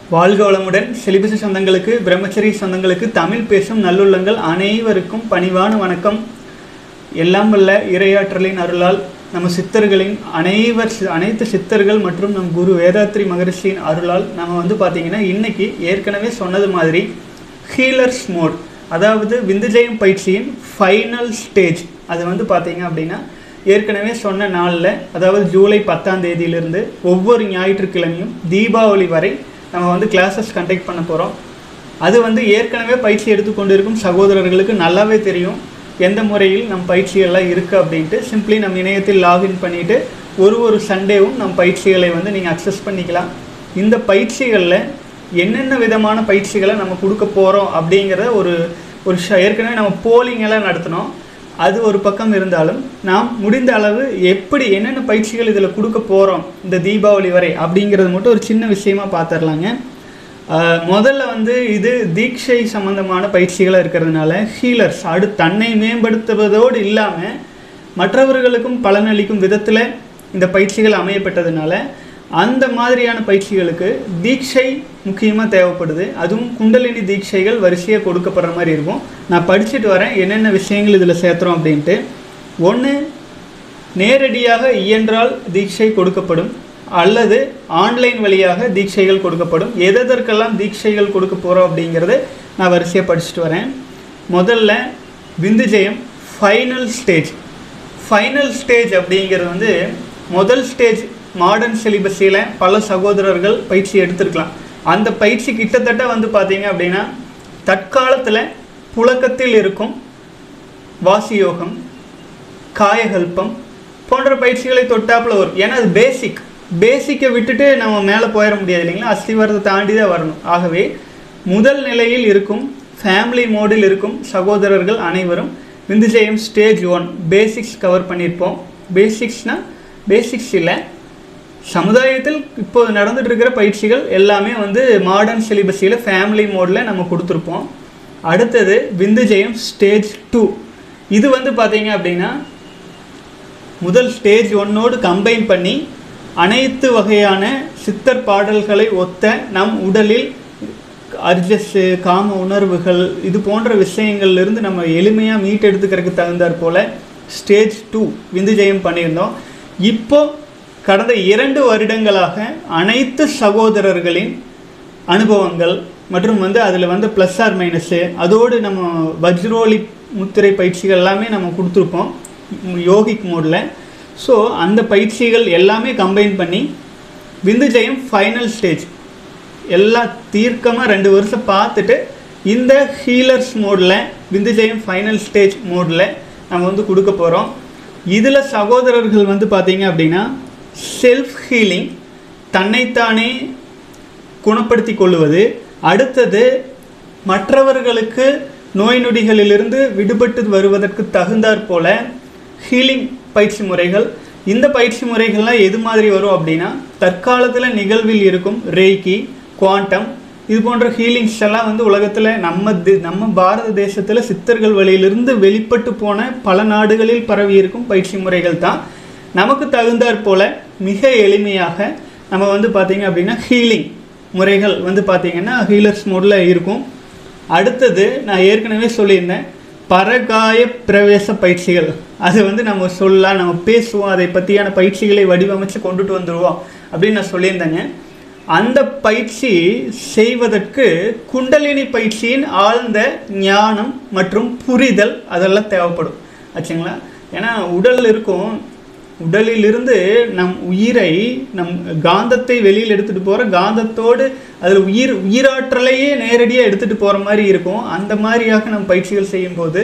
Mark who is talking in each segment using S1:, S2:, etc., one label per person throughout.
S1: வாழ்க வளமுடன் செலிபசி சொந்தங்களுக்கு பிரம்மச்சரி சொந்தங்களுக்கு தமிழ் பேசும் நல்லுள்ளங்கள் அனைவருக்கும் பணிவான வணக்கம் எல்லாம் வல்ல இறையாற்றலின் அருளால் நம்ம சித்தர்களின் அனைவர் அனைத்து சித்தர்கள் மற்றும் நம் குரு வேதாத்ரி மகரிஷியின் அருளால் நம்ம வந்து பார்த்திங்கன்னா இன்னைக்கு ஏற்கனவே சொன்னது மாதிரி ஹீலர்ஸ் மோட் அதாவது விந்துஜயம் பயிற்சியின் ஃபைனல் ஸ்டேஜ் அது வந்து பார்த்தீங்க அப்படின்னா ஏற்கனவே சொன்ன நாளில் அதாவது ஜூலை பத்தாம் தேதியிலிருந்து ஒவ்வொரு ஞாயிற்றுக்கிழமையும் தீபாவளி வரை நம்ம வந்து கிளாஸஸ் கண்டக்ட் பண்ண போகிறோம் அது வந்து ஏற்கனவே பயிற்சி எடுத்துக்கொண்டிருக்கும் சகோதரர்களுக்கு நல்லாவே தெரியும் எந்த முறையில் நம் பயிற்சிகள்லாம் இருக்குது அப்படின்ட்டு சிம்பிளி நம் இணையத்தில் லாகின் பண்ணிவிட்டு ஒரு ஒரு சண்டேவும் நம் பயிற்சிகளை வந்து நீங்கள் அக்சஸ் பண்ணிக்கலாம் இந்த பயிற்சிகளில் என்னென்ன விதமான பயிற்சிகளை நம்ம கொடுக்க போகிறோம் அப்படிங்கிறத ஒரு ஒரு ஷ- ஏற்கனவே நம்ம போலிங் எல்லாம் நடத்தினோம் அது ஒரு பக்கம் இருந்தாலும் நாம் முடிந்த அளவு எப்படி என்னென்ன பயிற்சிகள் இதில் கொடுக்க போகிறோம் இந்த தீபாவளி வரை அப்படிங்கிறது மட்டும் ஒரு சின்ன விஷயமா பார்த்துடலாங்க ஆஹ் முதல்ல வந்து இது தீட்சை சம்பந்தமான பயிற்சிகளாக இருக்கிறதுனால ஹீலர்ஸ் அடு தன்னை மேம்படுத்துவதோடு இல்லாமல் மற்றவர்களுக்கும் பலனளிக்கும் விதத்தில் இந்த பயிற்சிகள் அமையப்பட்டதுனால அந்த மாதிரியான பயிற்சிகளுக்கு தீட்சை முக்கியமாக தேவைப்படுது அதுவும் குண்டலினி தீட்சைகள் வரிசையாக கொடுக்கப்படுற மாதிரி இருக்கும் நான் படிச்சுட்டு வரேன் என்னென்ன விஷயங்கள் இதில் சேர்த்துறோம் அப்படின்ட்டு ஒன்று நேரடியாக இயன்றால் தீட்சை கொடுக்கப்படும் அல்லது ஆன்லைன் வழியாக தீட்சைகள் கொடுக்கப்படும் எதற்கெல்லாம் தீட்சைகள் கொடுக்க போகிறோம் அப்படிங்கிறத நான் வரிசையாக படிச்சுட்டு வரேன் முதல்ல Vindujeyam final stage final stage அப்படிங்கிறது வந்து முதல் ஸ்டேஜ் மாடர்ன் சிலிபஸில் பல சகோதரர்கள் பயிற்சி எடுத்திருக்கலாம் அந்த பயிற்சி கிட்டத்தட்ட வந்து பார்த்தீங்க அப்படின்னா தற்காலத்தில் புழக்கத்தில் இருக்கும் வாசியோகம் காயகல்பம் போன்ற பயிற்சிகளை தொட்டாப்புல வரும் ஏன்னா அது பேசிக் பேசிக்கை விட்டுட்டு நம்ம மேலே போயிட முடியாது இல்லைங்களா அஸ்திவாரத்தை தாண்டி தான் வரணும் ஆகவே முதல் நிலையில் இருக்கும் ஃபேமிலி மோடில் இருக்கும் சகோதரர்கள் அனைவரும் Vindujeyam stage one basics cover பண்ணியிருப்போம் பேசிக்ஸ்னால் பேசிக்ஸ் இல்லை சமுதாயத்தில் இப்போ நடந்துட்டு இருக்கிற பயிற்சிகள் எல்லாமே வந்து மாடர்ன் சிலிபஸில் ஃபேமிலி மோடில் நம்ம கொடுத்துருப்போம் அடுத்தது விந்துஜெயம் ஸ்டேஜ் டூ இது வந்து பார்த்தீங்க அப்படின்னா முதல் ஸ்டேஜ் ஒன்னோடு கம்பைன் பண்ணி அனைத்து வகையான சித்தர் பாடல்களை ஒத்த நம் உடலில் அர்ஜஸ்ஸு காம உணர்வுகள் இது போன்ற விஷயங்கள்லேருந்து நம்ம எளிமையாக மீட் எடுத்துக்கிறதுக்கு தகுந்தாற் போல் ஸ்டேஜ் டூ விந்துஜெயம் பண்ணியிருந்தோம் இப்போ கடந்த இரண்டு வருடங்களாக அனைத்து சகோதரர்களின் அனுபவங்கள் மற்றும் வந்து அதில் வந்து ப்ளஸ் ஆர் மைனஸு அதோடு நம்ம வஜ்ரோலி முத்திரை பயிற்சிகள் எல்லாமே நம்ம கொடுத்துருப்போம் யோகிக் மோடில் ஸோ அந்த பயிற்சிகள் எல்லாமே கம்பைன் பண்ணி விந்துஜெயம் ஃபைனல் ஸ்டேஜ் எல்லாம் தீர்க்கமாக ரெண்டு வருஷம் பார்த்துட்டு இந்த ஹீலர்ஸ் மோடில் விந்துஜெயம் ஃபைனல் ஸ்டேஜ் மோடில் நம்ம வந்து கொடுக்க போகிறோம் இதில் சகோதரர்கள் வந்து பார்த்தீங்க அப்படின்னா செல்ஃப் ஹீலிங் தன்னைத்தானே குணப்படுத்தி கொள்வது அடுத்தது மற்றவர்களுக்கு நோய் நொடிகளிலிருந்து விடுபட்டு வருவதற்கு தகுந்தாற் போல ஹீலிங் பயிற்சி முறைகள் இந்த பயிற்சி முறைகள்லாம் எது மாதிரி வரும் அப்படின்னா தற்காலத்தில் நிகழ்வில் இருக்கும் ரேக்கி குவாண்டம் இது போன்ற ஹீலிங்ஸ் எல்லாம் வந்து உலகத்தில் நம்ம தி- நம்ம பாரத தேசத்தில் சித்தர்கள் வழியிலிருந்து வெளிப்பட்டு போன பல நாடுகளில் பரவி இருக்கும் பயிற்சி முறைகள் தான் நமக்கு தகுந்தாற் போல மிக எளிமையாக நம்ம வந்து பார்த்தீங்க அப்படின்னா ஹீலிங் முறைகள் வந்து பார்த்தீங்கன்னா ஹீலர்ஸ் மோடில் இருக்கும் அடுத்தது நான் ஏற்கனவே சொல்லியிருந்தேன் பரகாய பிரவேச பயிற்சிகள் அது வந்து நம்ம சொல்லலாம் நம்ம பேசுவோம் அதை பற்றியான பயிற்சிகளை வடிவமைச்சு கொண்டுட்டு வந்துடுவோம் அப்படின்னு நான் சொல்லியிருந்தேங்க அந்த பயிற்சி செய்வதற்கு குண்டலினி பயிற்சியின் ஆழ்ந்த ஞானம் மற்றும் புரிதல் அதெல்லாம் தேவைப்படும் ஆச்சுங்களா ஏன்னா உடல் இருக்கும் உடலிலிருந்து நம் உயிரை நம் காந்தத்தை வெளியில் எடுத்துகிட்டு போகிற காந்தத்தோடு அதில் உயிர் உயிராற்றலையே நேரடியாக எடுத்துகிட்டு போகிற மாதிரி இருக்கும் அந்த மாதிரியாக நம் பயிற்சிகள் செய்யும்போது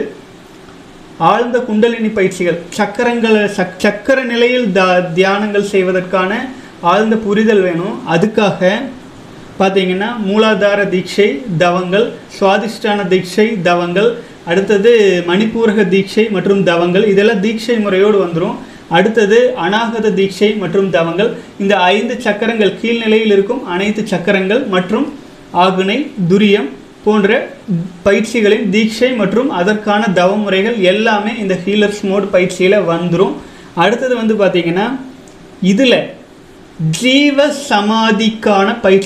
S1: ஆழ்ந்த குண்டலினி பயிற்சிகள் சக்கரங்களை சக் சக்கர நிலையில் த தியானங்கள் செய்வதற்கான ஆழ்ந்த புரிதல் வேணும் அதுக்காக பார்த்தீங்கன்னா மூலாதார தீட்சை தவங்கள் சுவாதிஷ்டான தீட்சை தவங்கள் அடுத்தது மணிப்பூரக தீட்சை மற்றும் தவங்கள் இதெல்லாம் தீட்சை முறையோடு வந்துடும் அடுத்தது அநாகத தீட்சை மற்றும் தவங்கள் இந்த ஐந்து சக்கரங்கள் கீழ்நிலையில் இருக்கும் அனைத்து சக்கரங்கள் மற்றும் ஆகுனை துரியம் போன்ற பயிற்சிகளின் தீட்சை மற்றும் அதற்கான தவ முறைகள் எல்லாமே இந்த ஹீலர்ஸ் மோட் பயிற்சியில் வந்துடும் அடுத்தது வந்து பார்த்தீங்கன்னா இதில் ஜீவ சமாதிக்கான பயிற்சி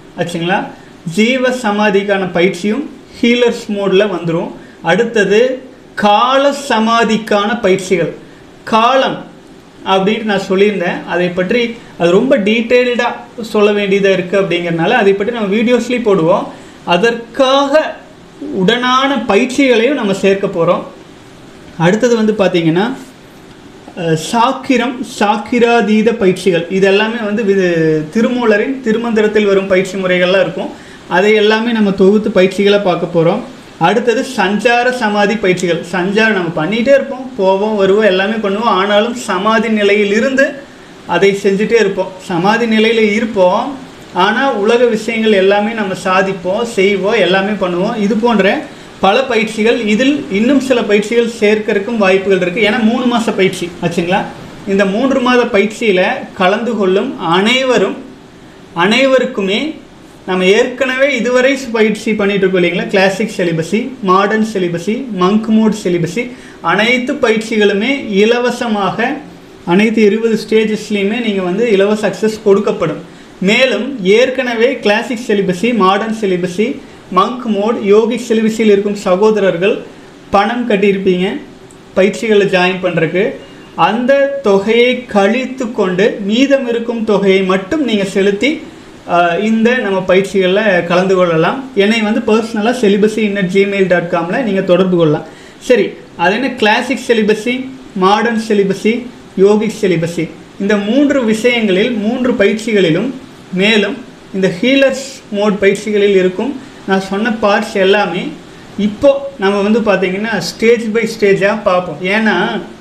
S1: ஆச்சுங்களா ஜீவ சமாதிக்கான பயிற்சியும் ஹீலர்ஸ் மோடில் வந்துடும் அடுத்தது கால சமாதிக்கான பயிற்சிகள் காலம் அப்படின்ட்டு நான் சொல்லியிருந்தேன் அதை பற்றி அது ரொம்ப டீட்டெயில்டாக சொல்ல வேண்டியதாக இருக்குது அப்படிங்கிறனால அதை பற்றி நம்ம வீடியோஸ்லேயும் போடுவோம் அதற்காக உடனான பயிற்சிகளையும் நம்ம சேர்க்க போகிறோம் அடுத்தது வந்து பார்த்தீங்கன்னா அஹ், சாக்கிரம் சாக்கிராதீத பயிற்சிகள் இது எல்லாமே வந்து இது திருமூலரின் திருமந்திரத்தில் வரும் பயிற்சி முறைகள்லாம் இருக்கும் அதை எல்லாமே நம்ம தொகுத்து பயிற்சிகளை பார்க்க போகிறோம் அடுத்தது சஞ்சார சமாதி பயிற்சிகள் சஞ்சாரம் நம்ம பண்ணிகிட்டே இருப்போம் போவோம் வருவோம் எல்லாமே பண்ணுவோம் ஆனாலும் சமாதி நிலையில் இருந்து அதை செஞ்சுட்டே இருப்போம் சமாதி நிலையில் இருப்போம் ஆனால் உலக விஷயங்கள் எல்லாமே நம்ம சாதிப்போம் செய்வோம் எல்லாமே பண்ணுவோம் இது போன்ற பல பயிற்சிகள் இதில் இன்னும் சில பயிற்சிகள் சேர்க்கறதுக்கும் வாய்ப்புகள் இருக்குது ஏன்னா மூணு மாத பயிற்சி ஆச்சுங்களா இந்த மூன்று மாத பயிற்சியில் கலந்து கொள்ளும் அனைவரும் அனைவருக்குமே நம்ம ஏற்கனவே இதுவரை பயிற்சி பண்ணிட்டு இருக்கோம் இல்லைங்களா classic celibacy modern celibacy monk mode celibacy அனைத்து பயிற்சிகளுமே இலவசமாக அனைத்து இருபது ஸ்டேஜஸ்லையுமே நீங்கள் வந்து இலவச அக்சஸ் கொடுக்கப்படும் மேலும் ஏற்கனவே classic celibacy modern celibacy monk mode yogic செலிபஸியில் இருக்கும் சகோதரர்கள் பணம் கட்டியிருப்பீங்க பயிற்சிகளில் ஜாயின் பண்ணுறக்கு அந்த தொகையை கழித்து கொண்டு மீதம் இருக்கும் தொகையை மட்டும் நீங்கள் செலுத்தி ஆஹ், இந்த நம்ம பயிற்சிகளில் கலந்து கொள்ளலாம் என்னை வந்து பர்சனலாக செலிபஸி இன்னட் ஜிமெயில் டாட் காமில் நீங்கள் தொடர்பு கொள்ளலாம் சரி அது என்ன classic celibacy modern celibacy yogic celibacy இந்த மூன்று விஷயங்களில் மூன்று பயிற்சிகளிலும் மேலும் இந்த ஹீலர்ஸ் மோட் பயிற்சிகளில் இருக்கும் நான் சொன்ன பார்ட்ஸ் எல்லாமே இப்போ நம்ம வந்து பார்த்தீங்கன்னா ஸ்டேஜ் பை ஸ்டேஜாக பார்ப்போம் ஏன்னா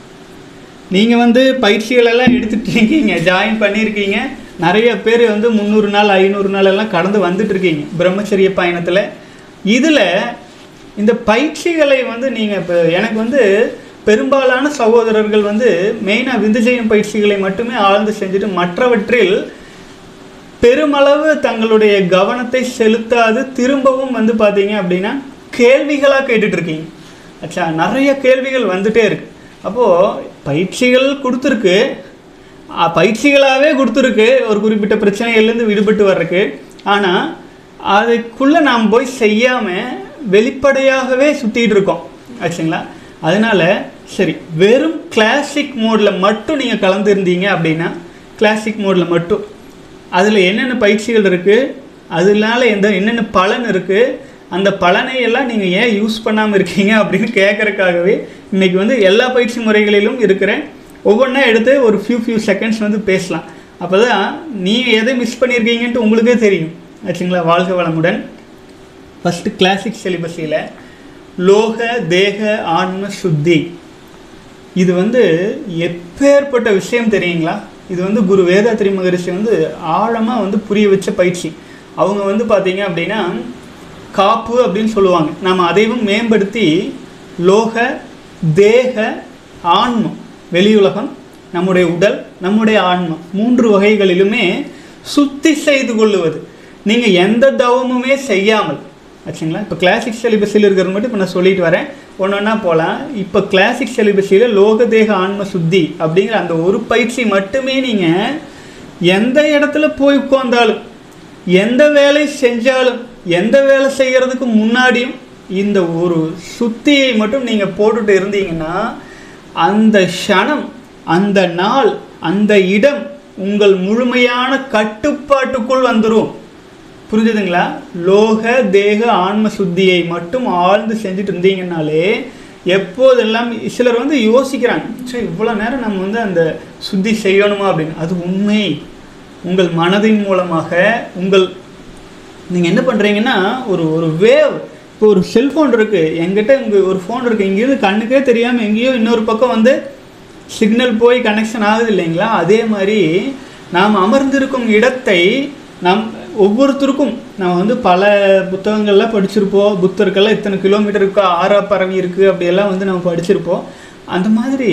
S1: நீங்கள் வந்து பயிற்சிகள் எல்லாம் எடுத்துட்டு இருக்கீங்க ஜாயின் பண்ணியிருக்கீங்க நிறைய பேர் வந்து முந்நூறு நாள் ஐநூறு நாள் எல்லாம் கடந்து வந்துட்டு இருக்கீங்க பிரம்மச்சரிய பயணத்தில் இதில் இந்த பயிற்சிகளை வந்து நீங்கள் இப்போ எனக்கு வந்து பெரும்பாலான சகோதரர்கள் வந்து மெயினாக விந்துஜயம் பயிற்சிகளை மட்டுமே ஆழ்ந்து செஞ்சுட்டு மற்றவற்றில் பெருமளவு தங்களுடைய கவனத்தை செலுத்தாது திரும்பவும் வந்து பார்த்தீங்க அப்படின்னா கேள்விகளாக கேட்டுட்டு இருக்கீங்க அச்சா நிறைய கேள்விகள் வந்துட்டே இருக்கு அப்போது பயிற்சிகள் கொடுத்துருக்கு அ, பயிற்சிகளாகவே கொடுத்துருக்கு ஒரு குறிப்பிட்ட பிரச்சனைகள்லேருந்து விடுபட்டு வர்றதுக்கு ஆனால் அதுக்குள்ளே நாம் போய் செய்யாமல் வெளிப்படையாகவே சுற்றிட்டு இருக்கோம் ஆச்சுங்களா அதனால சரி வெறும் கிளாசிக் மோடில் மட்டும் நீங்கள் கலந்துருந்தீங்க அப்படின்னா கிளாசிக் மோடில் மட்டும் அதில் என்னென்ன பயிற்சிகள் இருக்குது அதனால எந்த என்னென்ன பலன் இருக்குது அந்த பலனை எல்லாம் நீங்கள் ஏன் யூஸ் பண்ணாமல் இருக்கீங்க அப்படின்னு கேட்குறக்காகவே இன்றைக்கி வந்து எல்லா பயிற்சி முறைகளிலும் இருக்கிற ஒவ்வொன்றா எடுத்து ஒரு ஃபியூ ஃபியூ செகண்ட்ஸ் வந்து பேசலாம் அப்போ தான் நீங்கள் எதை மிஸ் பண்ணியிருக்கீங்கன்ட்டு உங்களுக்கே தெரியும் ஆச்சுங்களா வாழ்க வளமுடன் ஃபஸ்ட்டு கிளாசிக் சிலிபஸில் லோக தேக ஆன்ம சுத்தி இது வந்து எப்பேற்பட்ட விஷயம் தெரியுங்களா இது வந்து குரு வேதாத்திரி மகரிஷி வந்து ஆழமாக வந்து புரிய வச்ச பயிற்சி அவங்க வந்து பார்த்தீங்க அப்படின்னா காப்பு அப்படின்னு சொல்லுவாங்க நாம் அதையும் மேம்படுத்தி லோக தேக ஆன்மம் வெளியுலகம் நம்முடைய உடல் நம்முடைய ஆன்மம் மூன்று வகைகளிலுமே சுத்தி செய்து கொள்ளுவது நீங்கள் எந்த தவமுமே செய்யாமல் ஆச்சுங்களா இப்போ கிளாசிக் செலிபஸில் இருக்கிறது மட்டும் இப்போ நான் சொல்லிட்டு வரேன் ஒன்று ஒன்றா போகலாம் இப்போ கிளாசிக் செலிபஸியில் லோக தேக ஆன்ம சுத்தி அப்படிங்கிற அந்த ஒரு பயிற்சி மட்டுமே நீங்கள் எந்த இடத்துல போய் உட்கார்ந்தாலும் எந்த வேலை செஞ்சாலும் எந்த வேலை செய்கிறதுக்கு முன்னாடியும் இந்த ஒரு சுத்தியை மட்டும் நீங்கள் போட்டுட்டு இருந்தீங்கன்னா அந்த க்ஷணம் அந்த நாள் அந்த இடம் உங்கள் முழுமையான கட்டுப்பாட்டுக்குள் வந்துடும் புரிஞ்சுதுங்களா லோக தேக ஆன்ம சுத்தியை மட்டும் ஆழ்ந்து செஞ்சுட்டு இருந்தீங்கன்னாலே எப்போதெல்லாம் சிலர் வந்து யோசிக்கிறாங்க சரி இவ்வளோ நேரம் நம்ம வந்து அந்த சுத்தி செய்யணுமா அப்படின்னு அது உண்மை உங்கள் மனதின் மூலமாக உங்கள் நீங்கள் என்ன பண்ணுறீங்கன்னா ஒரு ஒரு வேவ் இப்போ ஒரு செல்ஃபோன் இருக்குது எங்கிட்ட இங்கே ஒரு ஃபோன் இருக்குது இங்கேருந்து கண்ணுக்கே தெரியாமல் எங்கேயோ இன்னொரு பக்கம் வந்து சிக்னல் போய் கனெக்ஷன் ஆகுது இல்லைங்களா அதே மாதிரி நாம் அமர்ந்திருக்கும் இடத்தை நம் ஒவ்வொருத்தருக்கும் நம்ம வந்து பல புத்தகங்கள்லாம் படிச்சிருப்போம் புத்தருக்கெல்லாம் இத்தனை கிலோமீட்டருக்கு ஆறா பரவி இருக்குது அப்படியெல்லாம் வந்து நம்ம படிச்சிருப்போம் அந்த மாதிரி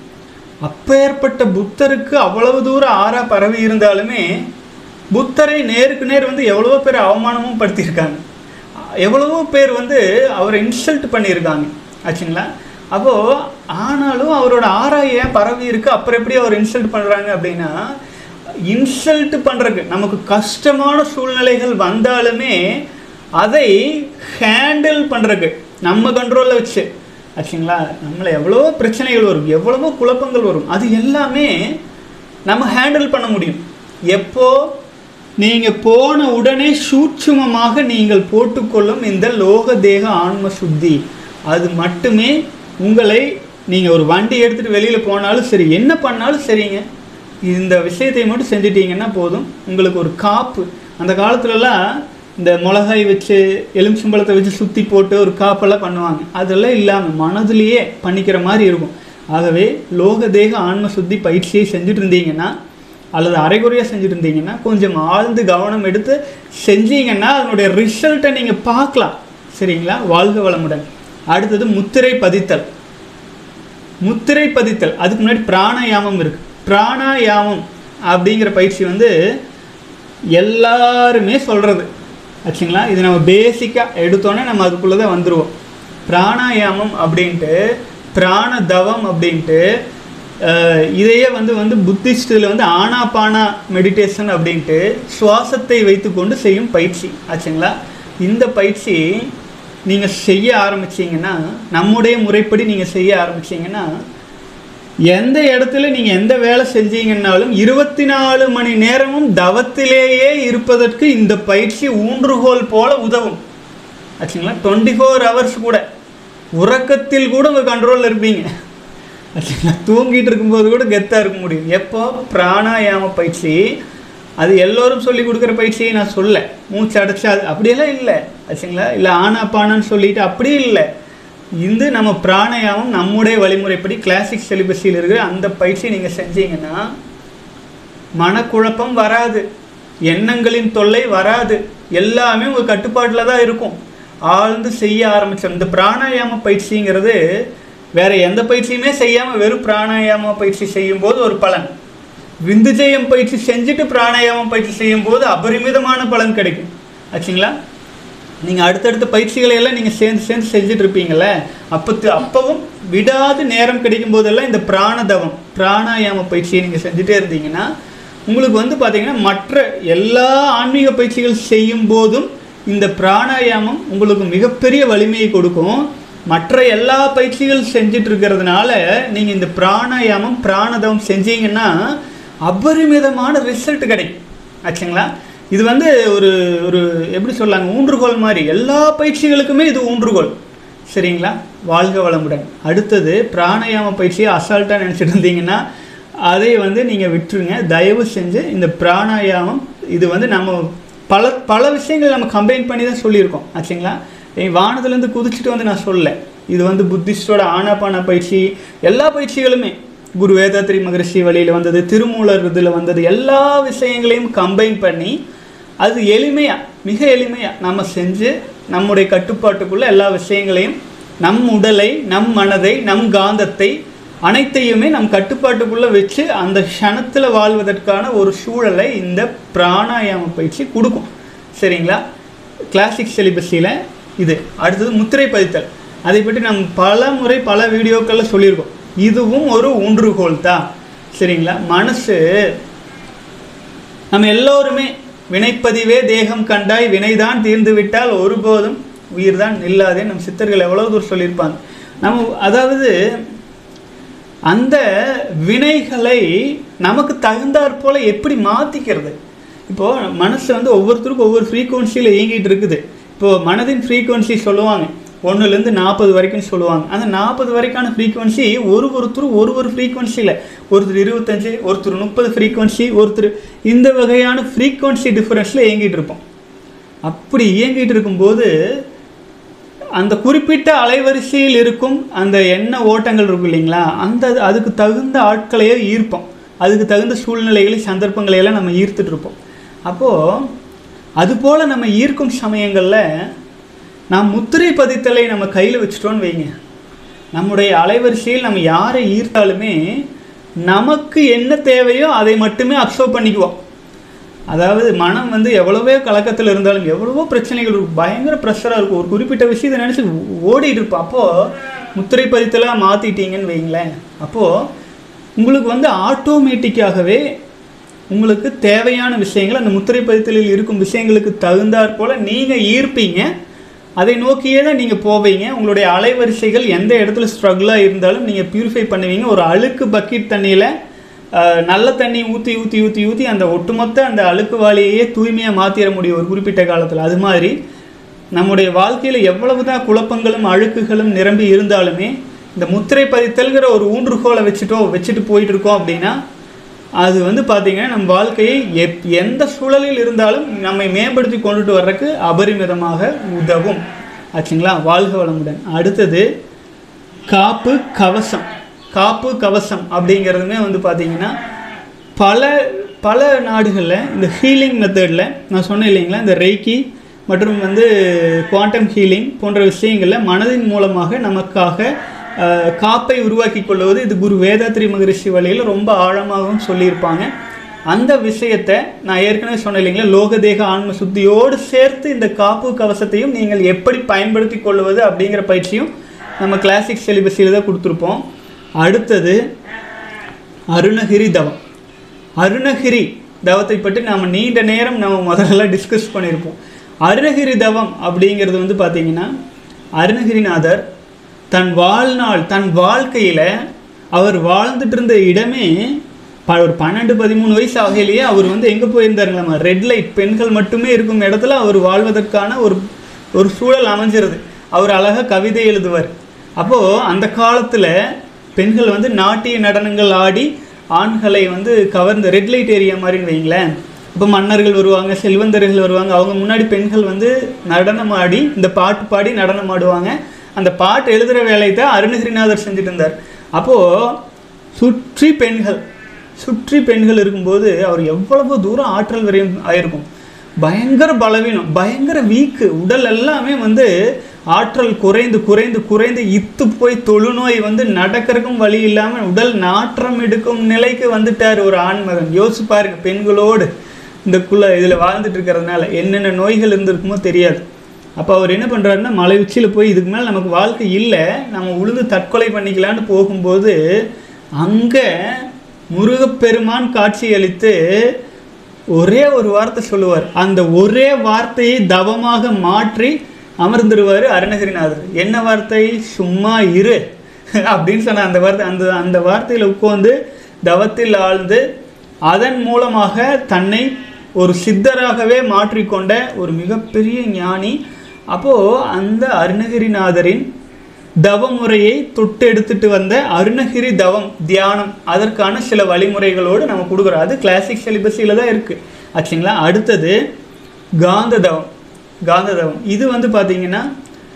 S1: அப்பேற்பட்ட புத்தருக்கு அவ்வளவு தூரம் ஆறா பரவி இருந்தாலுமே புத்தரை நேருக்கு நேர் வந்து எவ்வளவோ பேர் அவமானமும் படுத்தியிருக்காங்க எவ்வளவோ பேர் வந்து அவரை இன்சல்ட் பண்ணியிருக்காங்க ஆச்சுங்களா அப்போது ஆனாலும் அவரோட ஆறா ஏன் பரவி இருக்கு அப்புறம் எப்படி அவர் இன்சல்ட் பண்ணுறாங்க அப்படின்னா இன்சல்ட் பண்ணுறக்கு நமக்கு கஷ்டமான சூழ்நிலைகள் வந்தாலுமே அதை ஹேண்டில் பண்ணுறக்கு நம்ம கண்ட்ரோலில் வச்சு ஆச்சுங்களா நம்மளை எவ்வளவோ பிரச்சனைகள் வரும் எவ்வளவோ குழப்பங்கள் வரும் அது எல்லாமே நம்ம ஹேண்டில் பண்ண முடியும் எப்போ நீங்கள் போன உடனே சூட்சுமமாக நீங்கள் போட்டுக்கொள்ளும் இந்த லோக தேக ஆன்ம சுத்தி அது மட்டுமே உங்களை நீங்கள் ஒரு வண்டி எடுத்துகிட்டு வெளியில் போனாலும் சரி என்ன பண்ணாலும் சரிங்க இந்த விஷயத்தை மட்டும் செஞ்சிட்டீங்கன்னா போதும் உங்களுக்கு ஒரு காப்பு அந்த காலத்துலலாம் இந்த மிளகாய் வச்சு எலுமிச்சம்பழத்தை வச்சு சுற்றி போட்டு ஒரு காப்பெல்லாம் பண்ணுவாங்க அதெல்லாம் இல்லாமல் மனதிலேயே பண்ணிக்கிற மாதிரி இருக்கும் ஆகவே லோக தேக ஆன்ம சுத்தி பயிற்சியை செஞ்சுட்டு இருந்தீங்கன்னா அல்லது அரைகுறையாக செஞ்சுட்டு இருந்தீங்கன்னா கொஞ்சம் ஆழ்ந்து கவனம் எடுத்து செஞ்சீங்கன்னா அதனுடைய ரிசல்ட்டை நீங்கள் பார்க்கலாம் சரிங்களா வாழ்க வளமுடன் அடுத்தது முத்திரை பதித்தல் முத்திரை பதித்தல் அதுக்கு முன்னாடி பிராணாயாமம் இருக்கு பிராணாயாமம் அப்படிங்கிற பயிற்சி வந்து எல்லாருமே சொல்கிறது ஆச்சுங்களா இது நம்ம பேசிக்காக எடுத்தோன்னே நம்ம அதுக்குள்ளே தான் வந்துடுவோம் பிராணாயாமம் அப்படின்ட்டு பிராண தவம் அப்படின்ட்டு அஹ், இதையே வந்து வந்து புத்திஸ்டில் வந்து ஆனாபானா மெடிடேஷன் அப்படின்ட்டு சுவாசத்தை வைத்துக்கொண்டு செய்யும் பயிற்சி ஆச்சுங்களா இந்த பயிற்சி நீங்கள் செய்ய ஆரம்பிச்சீங்கன்னா நம்முடைய முறைப்படி நீங்கள் செய்ய ஆரம்பிச்சீங்கன்னா எந்த இடத்துல நீங்கள் எந்த வேலை செஞ்சீங்கன்னாலும் இருபத்தி நாலு மணி நேரமும் தவத்திலேயே இருப்பதற்கு இந்த பயிற்சி ஊன்றுகோல் போல உதவும் ஆச்சுங்களா டுவெண்ட்டி ஃபோர் ஹவர்ஸ் கூட உறக்கத்தில் கூட உங்கள் கண்ட்ரோலில் இருப்பீங்க ஆச்சுங்களா தூங்கிட்டு இருக்கும்போது கூட கெத்தாக இருக்க முடியும் எப்போ பிராணாயாம பயிற்சி அது எல்லோரும் சொல்லி கொடுக்குற பயிற்சியை நான் சொல்ல மூச்சு அடைச்சா அது அப்படியெல்லாம் இல்லை ஆச்சுங்களா இல்லை ஆனாப்பானான்னு சொல்லிட்டு அப்படியும் இல்லை இது நம்ம பிராணாயாமம் நம்முடைய வழிமுறைப்படி கிளாசிக் சிலிபஸில் இருக்கிற அந்த பயிற்சி நீங்கள் செஞ்சீங்கன்னா மனக்குழப்பம் வராது எண்ணங்களின் தொல்லை வராது எல்லாமே உங்கள் கட்டுப்பாட்டில் தான் இருக்கும் ஆழ்ந்து செய்ய ஆரம்பித்தோம் இந்த பிராணாயாம பயிற்சிங்கிறது வேற எந்த பயிற்சியுமே செய்யாமல் வெறும் பிராணாயாம பயிற்சி செய்யும்போது ஒரு பலன் விந்துஜயம் பயிற்சி செஞ்சுட்டு பிராணாயாமம் பயிற்சி செய்யும்போது அபரிமிதமான பலன் கிடைக்கும் ஆச்சுங்களா நீங்கள் அடுத்தடுத்த பயிற்சிகளை எல்லாம் நீங்கள் சேர்ந்து சேர்ந்து செஞ்சுட்டு இருப்பீங்கள்ல அப்போ அப்பவும் விடாது நேரம் கிடைக்கும் போதெல்லாம் இந்த பிராணதவம் பிராணாயாம பயிற்சியை நீங்கள் செஞ்சுட்டே இருந்தீங்கன்னா உங்களுக்கு வந்து பார்த்தீங்கன்னா மற்ற எல்லா ஆன்மீக பயிற்சிகள் செய்யும் போதும் இந்த பிராணாயாமம் உங்களுக்கு மிகப்பெரிய வலிமையை கொடுக்கும் மற்ற எல்லா பயிற்சிகள் செஞ்சுட்டு இருக்கிறதுனால நீங்கள் இந்த பிராணாயாமம் பிராணதவம் செஞ்சீங்கன்னா அபரிமிதமான ரிசல்ட் கிடைக்கும் ஆச்சுங்களா இது வந்து ஒரு ஒரு எப்படி சொல்லாங்க ஊன்றுகோல் மாதிரி எல்லா பயிற்சிகளுக்குமே இது ஊன்றுகோல் சரிங்களா வாழ்க வளமுடன் அடுத்தது பிராணாயாம பயிற்சியை அசால்ட்டாக நினச்சிட்டு இருந்தீங்கன்னா அதை வந்து நீங்கள் விட்டுருங்க தயவு செஞ்சு இந்த பிராணாயாமம் இது வந்து நம்ம பல பல விஷயங்கள் நம்ம கம்பைன் பண்ணி தான் சொல்லியிருக்கோம் ஆச்சுங்களா என் வானத்துலேருந்து குதிச்சுட்டு வந்து நான் சொல்லலை இது வந்து புத்திஸ்டோட ஆனாபான பயிற்சி எல்லா பயிற்சிகளுமே குரு வேதாத்ரி மகரிஷி வழியில் வந்தது திருமூலர் இதில் வந்தது எல்லா விஷயங்களையும் கம்பைன் பண்ணி அது எளிமையாக மிக எளிமையாக நம்ம செஞ்சு நம்முடைய கட்டுப்பாட்டுக்குள்ள எல்லா விஷயங்களையும் நம் உடலை நம் மனதை நம் காந்தத்தை அனைத்தையுமே நம் கட்டுப்பாட்டுக்குள்ளே வச்சு அந்த க்ஷணத்தில் வாழ்வதற்கான ஒரு சூழலை இந்த பிராணாயாம பயிற்சி கொடுக்கும் சரிங்களா கிளாசிக் சிலிபஸில் இது அடுத்தது முத்திரை பதித்தல் அதை பற்றி நம்ம பல முறை பல வீடியோக்களில் சொல்லியிருக்கோம் இதுவும் ஒரு ஊன்றுகோல் தான் சரிங்களா மனசு நம்ம எல்லோருமே வினைப்பதிவே தேகம் கண்டாய் வினைதான் தீர்ந்து விட்டால் ஒருபோதும் உயிர்தான் நில்லாதே நம் சித்தர்கள் எவ்வளோ தூரம் சொல்லியிருப்பாங்க நம்ம அதாவது அந்த வினைகளை நமக்கு தகுந்தாற் போல எப்படி மாற்றிக்கிறது இப்போது மனசு வந்து ஒவ்வொருத்தருக்கும் ஒவ்வொரு ஃப்ரீக்குவன்சியில் இயங்கிட்டு இருக்குது இப்போது மனதின் ஃப்ரீக்குவன்சி சொல்லுவாங்க ஒன்றுலேருந்து நாற்பது வரைக்கும் சொல்லுவாங்க அந்த நாற்பது வரைக்கான ஃப்ரீக்குவன்சி ஒரு ஒருத்தரும் ஒரு ஒரு ஃப்ரீக்குவன்சியில் ஒருத்தர் இருபத்தஞ்சு ஒருத்தர் முப்பது ஃப்ரீக்குவன்சி ஒருத்தர் இந்த வகையான ஃப்ரீக்குவன்சி டிஃப்ரென்ஸில் இயங்கிட்டு இருப்போம் அப்படி இயங்கிட்டு இருக்கும்போது அந்த குறிப்பிட்ட அலைவரிசையில் இருக்கும் அந்த எண்ண ஓட்டங்கள் இருக்கும் இல்லைங்களா அந்த அதுக்கு தகுந்த ஆட்களையே ஈர்ப்போம் அதுக்கு தகுந்த சூழ்நிலைகளை சந்தர்ப்பங்களை எல்லாம் நம்ம ஈர்த்துட்டு இருப்போம் அப்போது அதுபோல் நம்ம ஈர்க்கும் சமயங்களில் நாம் முத்திரை பதித்தலை நம்ம கையில் வச்சுட்டோன்னு வைங்க நம்முடைய அலைவரிசையில் நம்ம யாரை ஈர்த்தாலுமே நமக்கு என்ன தேவையோ அதை மட்டுமே அப்சர்வ் பண்ணிக்குவோம் அதாவது மனம் வந்து எவ்வளவோ கலக்கத்தில் இருந்தாலும் எவ்வளவோ பிரச்சனைகள் இருக்கும் பயங்கர ப்ரெஷராக இருக்கும் ஒரு குறிப்பிட்ட விஷயத்தை நினச்சி ஓடிட்டு இருப்போம் அப்போது முத்திரை பதித்தலாக மாற்றிட்டீங்கன்னு வைங்களேன் அப்போது உங்களுக்கு வந்து ஆட்டோமேட்டிக்காகவே உங்களுக்கு தேவையான விஷயங்கள் அந்த முத்திரை பதித்தலில் இருக்கும் விஷயங்களுக்கு தகுந்தாற் போல் நீங்கள் ஈர்ப்பீங்க அதை நோக்கியே தான் நீங்கள் போவீங்க உங்களுடைய அலைவரிசைகள் எந்த இடத்துல ஸ்ட்ரகிளாக இருந்தாலும் நீங்கள் பியூரிஃபை பண்ணுவீங்க ஒரு அழுக்கு பக்கெட் தண்ணியில் நல்ல தண்ணி ஊற்றி ஊற்றி ஊற்றி ஊற்றி அந்த ஒட்டுமொத்த அந்த அழுக்கு வாளியையே தூய்மையாக மாற்றிட முடியும் ஒரு குறிப்பிட்ட காலத்தில் அது மாதிரி நம்முடைய வாழ்க்கையில் எவ்வளவு தான் குழப்பங்களும் அழுக்குகளும் நிரம்பி இருந்தாலுமே இந்த முத்திரை பதித்தல்கிற ஒரு ஊன்றுகோலை வச்சுட்டோ வச்சுட்டு போயிட்டு இருக்கோம் அப்படின்னா அது வந்து பார்த்தீங்கன்னா நம்ம வாழ்க்கையை எப் எந்த சூழலில் இருந்தாலும் நம்மை மேம்படுத்தி கொண்டுட்டு வர்றதுக்கு அபரிமிதமாக உதவும் ஆச்சுங்களா வாழ்க வளமுடன் அடுத்தது காப்பு கவசம் காப்பு கவசம் அப்படிங்கிறதுமே வந்து பார்த்தீங்கன்னா பல பல நாடுகளில் இந்த ஹீலிங் மெத்தடில் நான் சொன்னேன் இல்லைங்களா இந்த ரெய்கி மற்றும் வந்து குவாண்டம் ஹீலிங் போன்ற விஷயங்களில் மனதின் மூலமாக நமக்காக அஹ், காப்பை உருவாக்கி கொள்வது இது குரு வேதாத்ரி மகரிஷி வழியில் ரொம்ப ஆழமாகவும் சொல்லியிருப்பாங்க அந்த விஷயத்தை நான் ஏற்கனவே சொன்னேன் இல்லைங்களா லோகதேக ஆன்ம சுத்தியோடு சேர்த்து இந்த காப்பு கவசத்தையும் நீங்கள் எப்படி பயன்படுத்தி கொள்வது அப்படிங்கிற பயிற்சியும் நம்ம கிளாசிக் சிலிபஸில் தான் கொடுத்துருப்போம் அடுத்தது அருணகிரி தவம் அருணகிரி தவத்தை பற்றி நாம் நீண்ட நேரம் நம்ம முதல்ல டிஸ்கஸ் பண்ணியிருப்போம் அருணகிரி தவம் அப்படிங்கிறது வந்து பார்த்தீங்கன்னா அருணகிரிநாதர் தன் வாழ்நாள் தன் வாழ்க்கையில் அவர் வாழ்ந்துட்டு இருந்த இடமே ப ஒரு பன்னெண்டு பதிமூணு வயசு ஆகையிலேயே அவர் வந்து எங்கே போயிருந்தாருங்களாமா ரெட் லைட் பெண்கள் மட்டுமே இருக்கும் இடத்துல அவர் வாழ்வதற்கான ஒரு ஒரு சூழல் அமைஞ்சிருது அவர் அழகாக கவிதை எழுதுவார் அப்போது அந்த காலத்தில் பெண்கள் வந்து நாட்டிய நடனங்கள் ஆடி ஆண்களை வந்து கவர்ந்த ரெட் லைட் ஏரியா மாதிரின்னு வைங்களேன் இப்போ மன்னர்கள் வருவாங்க செல்வந்தர்கள் வருவாங்க அவங்க முன்னாடி பெண்கள் வந்து நடனம் ஆடி இந்த பாட்டு பாடி நடனம் ஆடுவாங்க அந்த பாட்டு எழுதுகிற வேலையை தான் அருணகிரிநாதர் செஞ்சுட்டு இருந்தார் அப்போது சுற்றி பெண்கள் சுற்றி பெண்கள் இருக்கும்போது அவர் எவ்வளவு தூரம் ஆற்றல் வரையும் ஆயிருக்கும் பயங்கர பலவீனம் பயங்கர வீக்கு உடல் எல்லாமே வந்து ஆற்றல் குறைந்து குறைந்து குறைந்து இத்து போய் தொழுநோய் வந்து நடக்கிறதுக்கும் வழி இல்லாமல் உடல் நாற்றம் எடுக்கும் நிலைக்கு வந்துட்டார் ஒரு ஆண்மகன் யோசிச்சு பாருங்க பெண்களோடு இந்த குள்ள இதில் வாழ்ந்துட்டு இருக்கிறதுனால என்னென்ன நோய்கள் இருந்திருக்குமோ தெரியாது அப்போ அவர் என்ன பண்ணுறாருன்னா மலை உச்சியில் போய் இதுக்கு மேலே நமக்கு வாழ்க்கை இல்லை நம்ம உழுந்து தற்கொலை பண்ணிக்கலான்னு போகும்போது அங்கே முருகப்பெருமான் காட்சி அளித்து ஒரே ஒரு வார்த்தை சொல்லுவார் அந்த ஒரே வார்த்தையை தவமாக மாற்றி அமர்ந்துருவார் அருணகிரிநாதர் என்ன வார்த்தை சும்மா இரு அப்படின்னு சொன்ன அந்த வார்த்தை அந்த அந்த வார்த்தையில் உட்காந்து தவத்தில் ஆழ்ந்து அதன் மூலமாக தன்னை ஒரு சித்தராகவே மாற்றிக்கொண்ட ஒரு மிகப்பெரிய ஞானி அப்போது அந்த அருணகிரிநாதரின் தவ முறையை தொட்டு எடுத்துட்டு வந்த அருணகிரி தவம் தியானம் அதற்கான சில வழிமுறைகளோடு நம்ம கொடுக்குறோம் அது கிளாசிக் சிலிபஸில் தான் இருக்குது ஆச்சுங்களா அடுத்தது காந்த தவம் காந்த தவம் இது வந்து பார்த்திங்கன்னா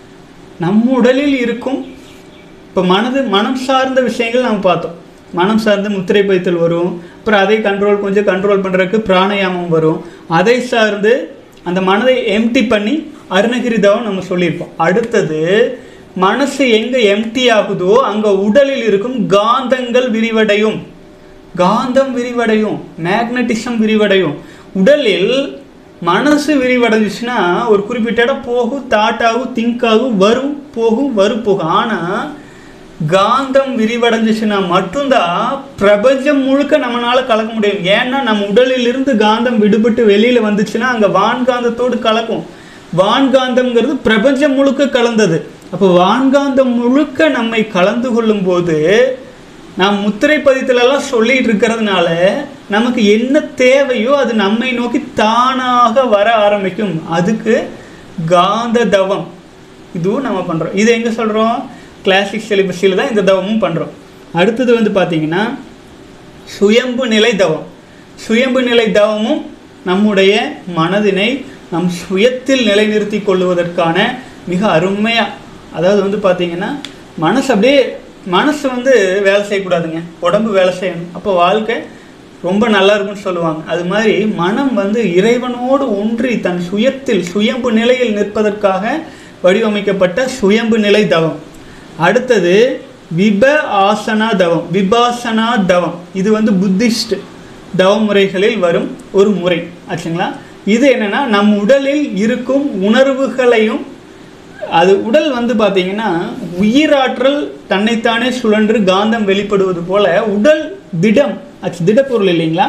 S1: நம்ம உடலில் இருக்கும் இப்போ மனது மனம் சார்ந்த விஷயங்கள் நம்ம பார்த்தோம் மனம் சார்ந்த முத்திரை பைத்தல் வரும் அப்புறம் அதை கண்ட்ரோல் கொஞ்சம் கண்ட்ரோல் பண்ணுறதுக்கு பிராணாயாமம் வரும் அதை சார்ந்து அந்த மனதை எம்டி பண்ணி அருணகிரி தவம் நம்ம சொல்லியிருப்போம் அடுத்தது மனசு எங்கே எம்டி ஆகுதோ அங்கே உடலில் இருக்கும் காந்தங்கள் விரிவடையும் காந்தம் விரிவடையும் மேக்னட்டிசம் விரிவடையும் உடலில் மனசு விரிவடைஞ்சிச்சுன்னா ஒரு குறிப்பிட்ட இடம் போகும் தாட் ஆகும் திங்க் ஆகும் வரும் போகும் வரும் போகும் ஆனால் காந்தம் விரிவடைஞ்சிச்சுன்னா மட்டும்தான் பிரபஞ்சம் முழுக்க நம்மளால கலக்க முடியும் ஏன்னா நம்ம உடலிலிருந்து காந்தம் விடுபட்டு வெளியில் வந்துச்சுன்னா அங்கே வான்காந்தத்தோடு கலக்கும் வான்காந்தம்ங்கிறது பிரபஞ்சம் முழுக்க கலந்தது அப்போ வான்காந்தம் முழுக்க நம்மை கலந்து கொள்ளும்போது நாம் முத்திரை பதித்தலெல்லாம் சொல்லிட்டு இருக்கிறதுனால நமக்கு என்ன தேவையோ அது நம்மை நோக்கி தானாக வர ஆரம்பிக்கும் அதுக்கு காந்த தவம் இதுவும் நம்ம பண்ணுறோம் இது எங்கே சொல்கிறோம் கிளாசிக் சிலிபஸில் தான் இந்த தவமும் பண்ணுறோம் அடுத்தது வந்து பார்த்தீங்கன்னா சுயம்பு நிலை தவம் சுயம்பு நிலை தவமும் நம்முடைய மனதினை நம் சுயத்தில் நிலைநிறுத்தி கொள்ளுவதற்கான மிக அருமையாக அதாவது வந்து பார்த்தீங்கன்னா மனசு அப்படியே மனசு வந்து வேலை செய்யக்கூடாதுங்க உடம்பு வேலை செய்யணும் அப்போ வாழ்க்கை ரொம்ப நல்லா இருக்கும்னு சொல்லுவாங்க அது மாதிரி மனம் வந்து இறைவனோடு ஒன்றி தன் சுயத்தில் சுயம்பு நிலையில் நிற்பதற்காக வடிவமைக்கப்பட்ட சுயம்பு நிலை தவம் அடுத்தது விப ஆசனா தவம் விபாசனா தவம் இது வந்து புத்திஸ்ட் தவ முறைகளில் வரும் ஒரு முறை ஆச்சுங்களா இது என்னன்னா நம் உடலில் இருக்கும் உணர்வுகளையும் அது உடல் வந்து பார்த்தீங்கன்னா உயிராற்றல் தன்னைத்தானே சுழன்று காந்தம் வெளிப்படுவது போல உடல் திடம் அது திடப்பொருள் இல்லைங்களா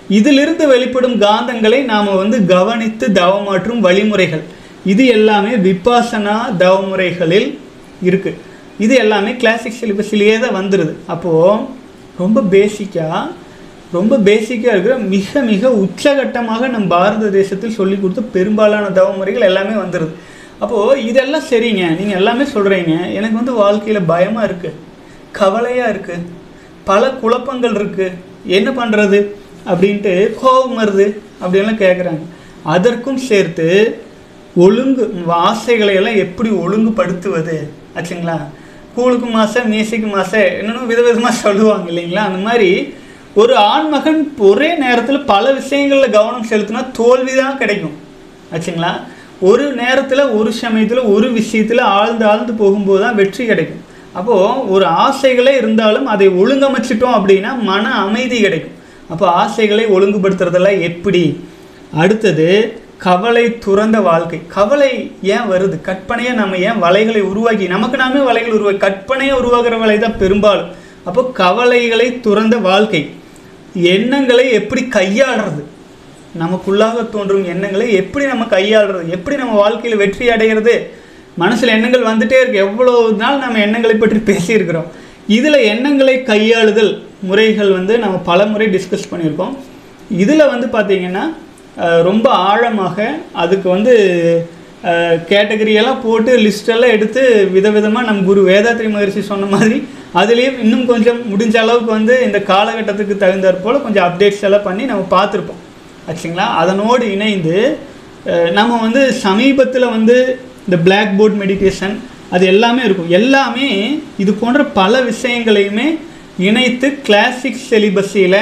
S1: இதிலிருந்து வெளிப்படும் காந்தங்களை நாம் வந்து கவனித்து தவமாற்றும் வழிமுறைகள் இது எல்லாமே விபாசனா தவமுறைகளில் இருக்கு இது எல்லாமே கிளாசிக் சிலிபஸிலேயே தான் வந்துடுது அப்போது ரொம்ப பேசிக்காக ரொம்ப பேசிக்காக இருக்கிற மிக மிக உச்சகட்டமாக நம் பாரத தேசத்தில் சொல்லி கொடுத்த பெரும்பாலான தவமுறைகள் எல்லாமே வந்துடுது அப்போது இதெல்லாம் சரிங்க நீங்கள் எல்லாமே சொல்கிறீங்க எனக்கு வந்து வாழ்க்கையில் பயமாக இருக்குது கவலையாக இருக்குது பல குழப்பங்கள் இருக்குது என்ன பண்ணுறது அப்படின்ட்டு கோபம் வருது அப்படின்லாம் கேட்குறாங்க அதற்கும் சேர்த்து ஒழுங்கு ஆசைகளை எல்லாம் எப்படி ஒழுங்குபடுத்துவது ஆச்சுங்களா கூழுக்கு மாச மீசைக்கு மாச என்னென்ன விதவிதமாக சொல்லுவாங்க இல்லைங்களா அந்த மாதிரி ஒரு ஆண்மகன் ஒரே நேரத்தில் பல விஷயங்களில் கவனம் செலுத்தினா தோல்வி தான் கிடைக்கும் ஆச்சுங்களா ஒரு நேரத்தில் ஒரு சமயத்தில் ஒரு விஷயத்தில் ஆழ்ந்து ஆழ்ந்து போகும்போது தான் வெற்றி கிடைக்கும் அப்போது ஒரு ஆசைகளே இருந்தாலும் அதை ஒழுங்கமைச்சிட்டோம் அப்படின்னா மன அமைதி கிடைக்கும் அப்போ ஆசைகளை ஒழுங்குபடுத்துறதெல்லாம் எப்படி அடுத்தது கவலை துறந்த வாழ்க்கை கவலை ஏன் வருது கற்பனையை நம்ம ஏன் வலைகளை உருவாக்கி நமக்கு நாமே வலைகள் உருவாக்கி கற்பனையை உருவாக்குற வலை தான் பெரும்பாலும் அப்போ கவலைகளை துறந்த வாழ்க்கை எண்ணங்களை எப்படி கையாளுறது நமக்குள்ளாக தோன்றும் எண்ணங்களை எப்படி நம்ம கையாளுறது எப்படி நம்ம வாழ்க்கையில் வெற்றி அடைகிறது மனசில் எண்ணங்கள் வந்துட்டே இருக்கு எவ்வளோ நாள் நம்ம எண்ணங்களை பற்றி பேசியிருக்கிறோம் இதில் எண்ணங்களை கையாளுதல் முறைகள் வந்து நம்ம பல முறை டிஸ்கஸ் பண்ணியிருக்கோம் இதில் வந்து பார்த்திங்கன்னா அஹ், ரொம்ப ஆழமாக அதுக்கு வந்து கேட்டகரியெல்லாம் போட்டு லிஸ்டெல்லாம் எடுத்து விதவிதமாக நம் குரு வேதாத்ரி மகரிஷி சொன்ன மாதிரி அதுலேயும் இன்னும் கொஞ்சம் முடிஞ்ச அளவுக்கு வந்து இந்த காலகட்டத்துக்கு தகுந்தாற் போல் கொஞ்சம் அப்டேட்ஸ் எல்லாம் பண்ணி நம்ம பார்த்துருப்போம் ஆச்சுங்களா அதனோடு இணைந்து அஹ், நம்ம வந்து சமீபத்தில் வந்து இந்த பிளாக் போர்ட் மெடிடேஷன் அது எல்லாமே இருக்கும் எல்லாமே இது போன்ற பல விஷயங்களையுமே இணைத்து கிளாசிக் சிலிபஸில்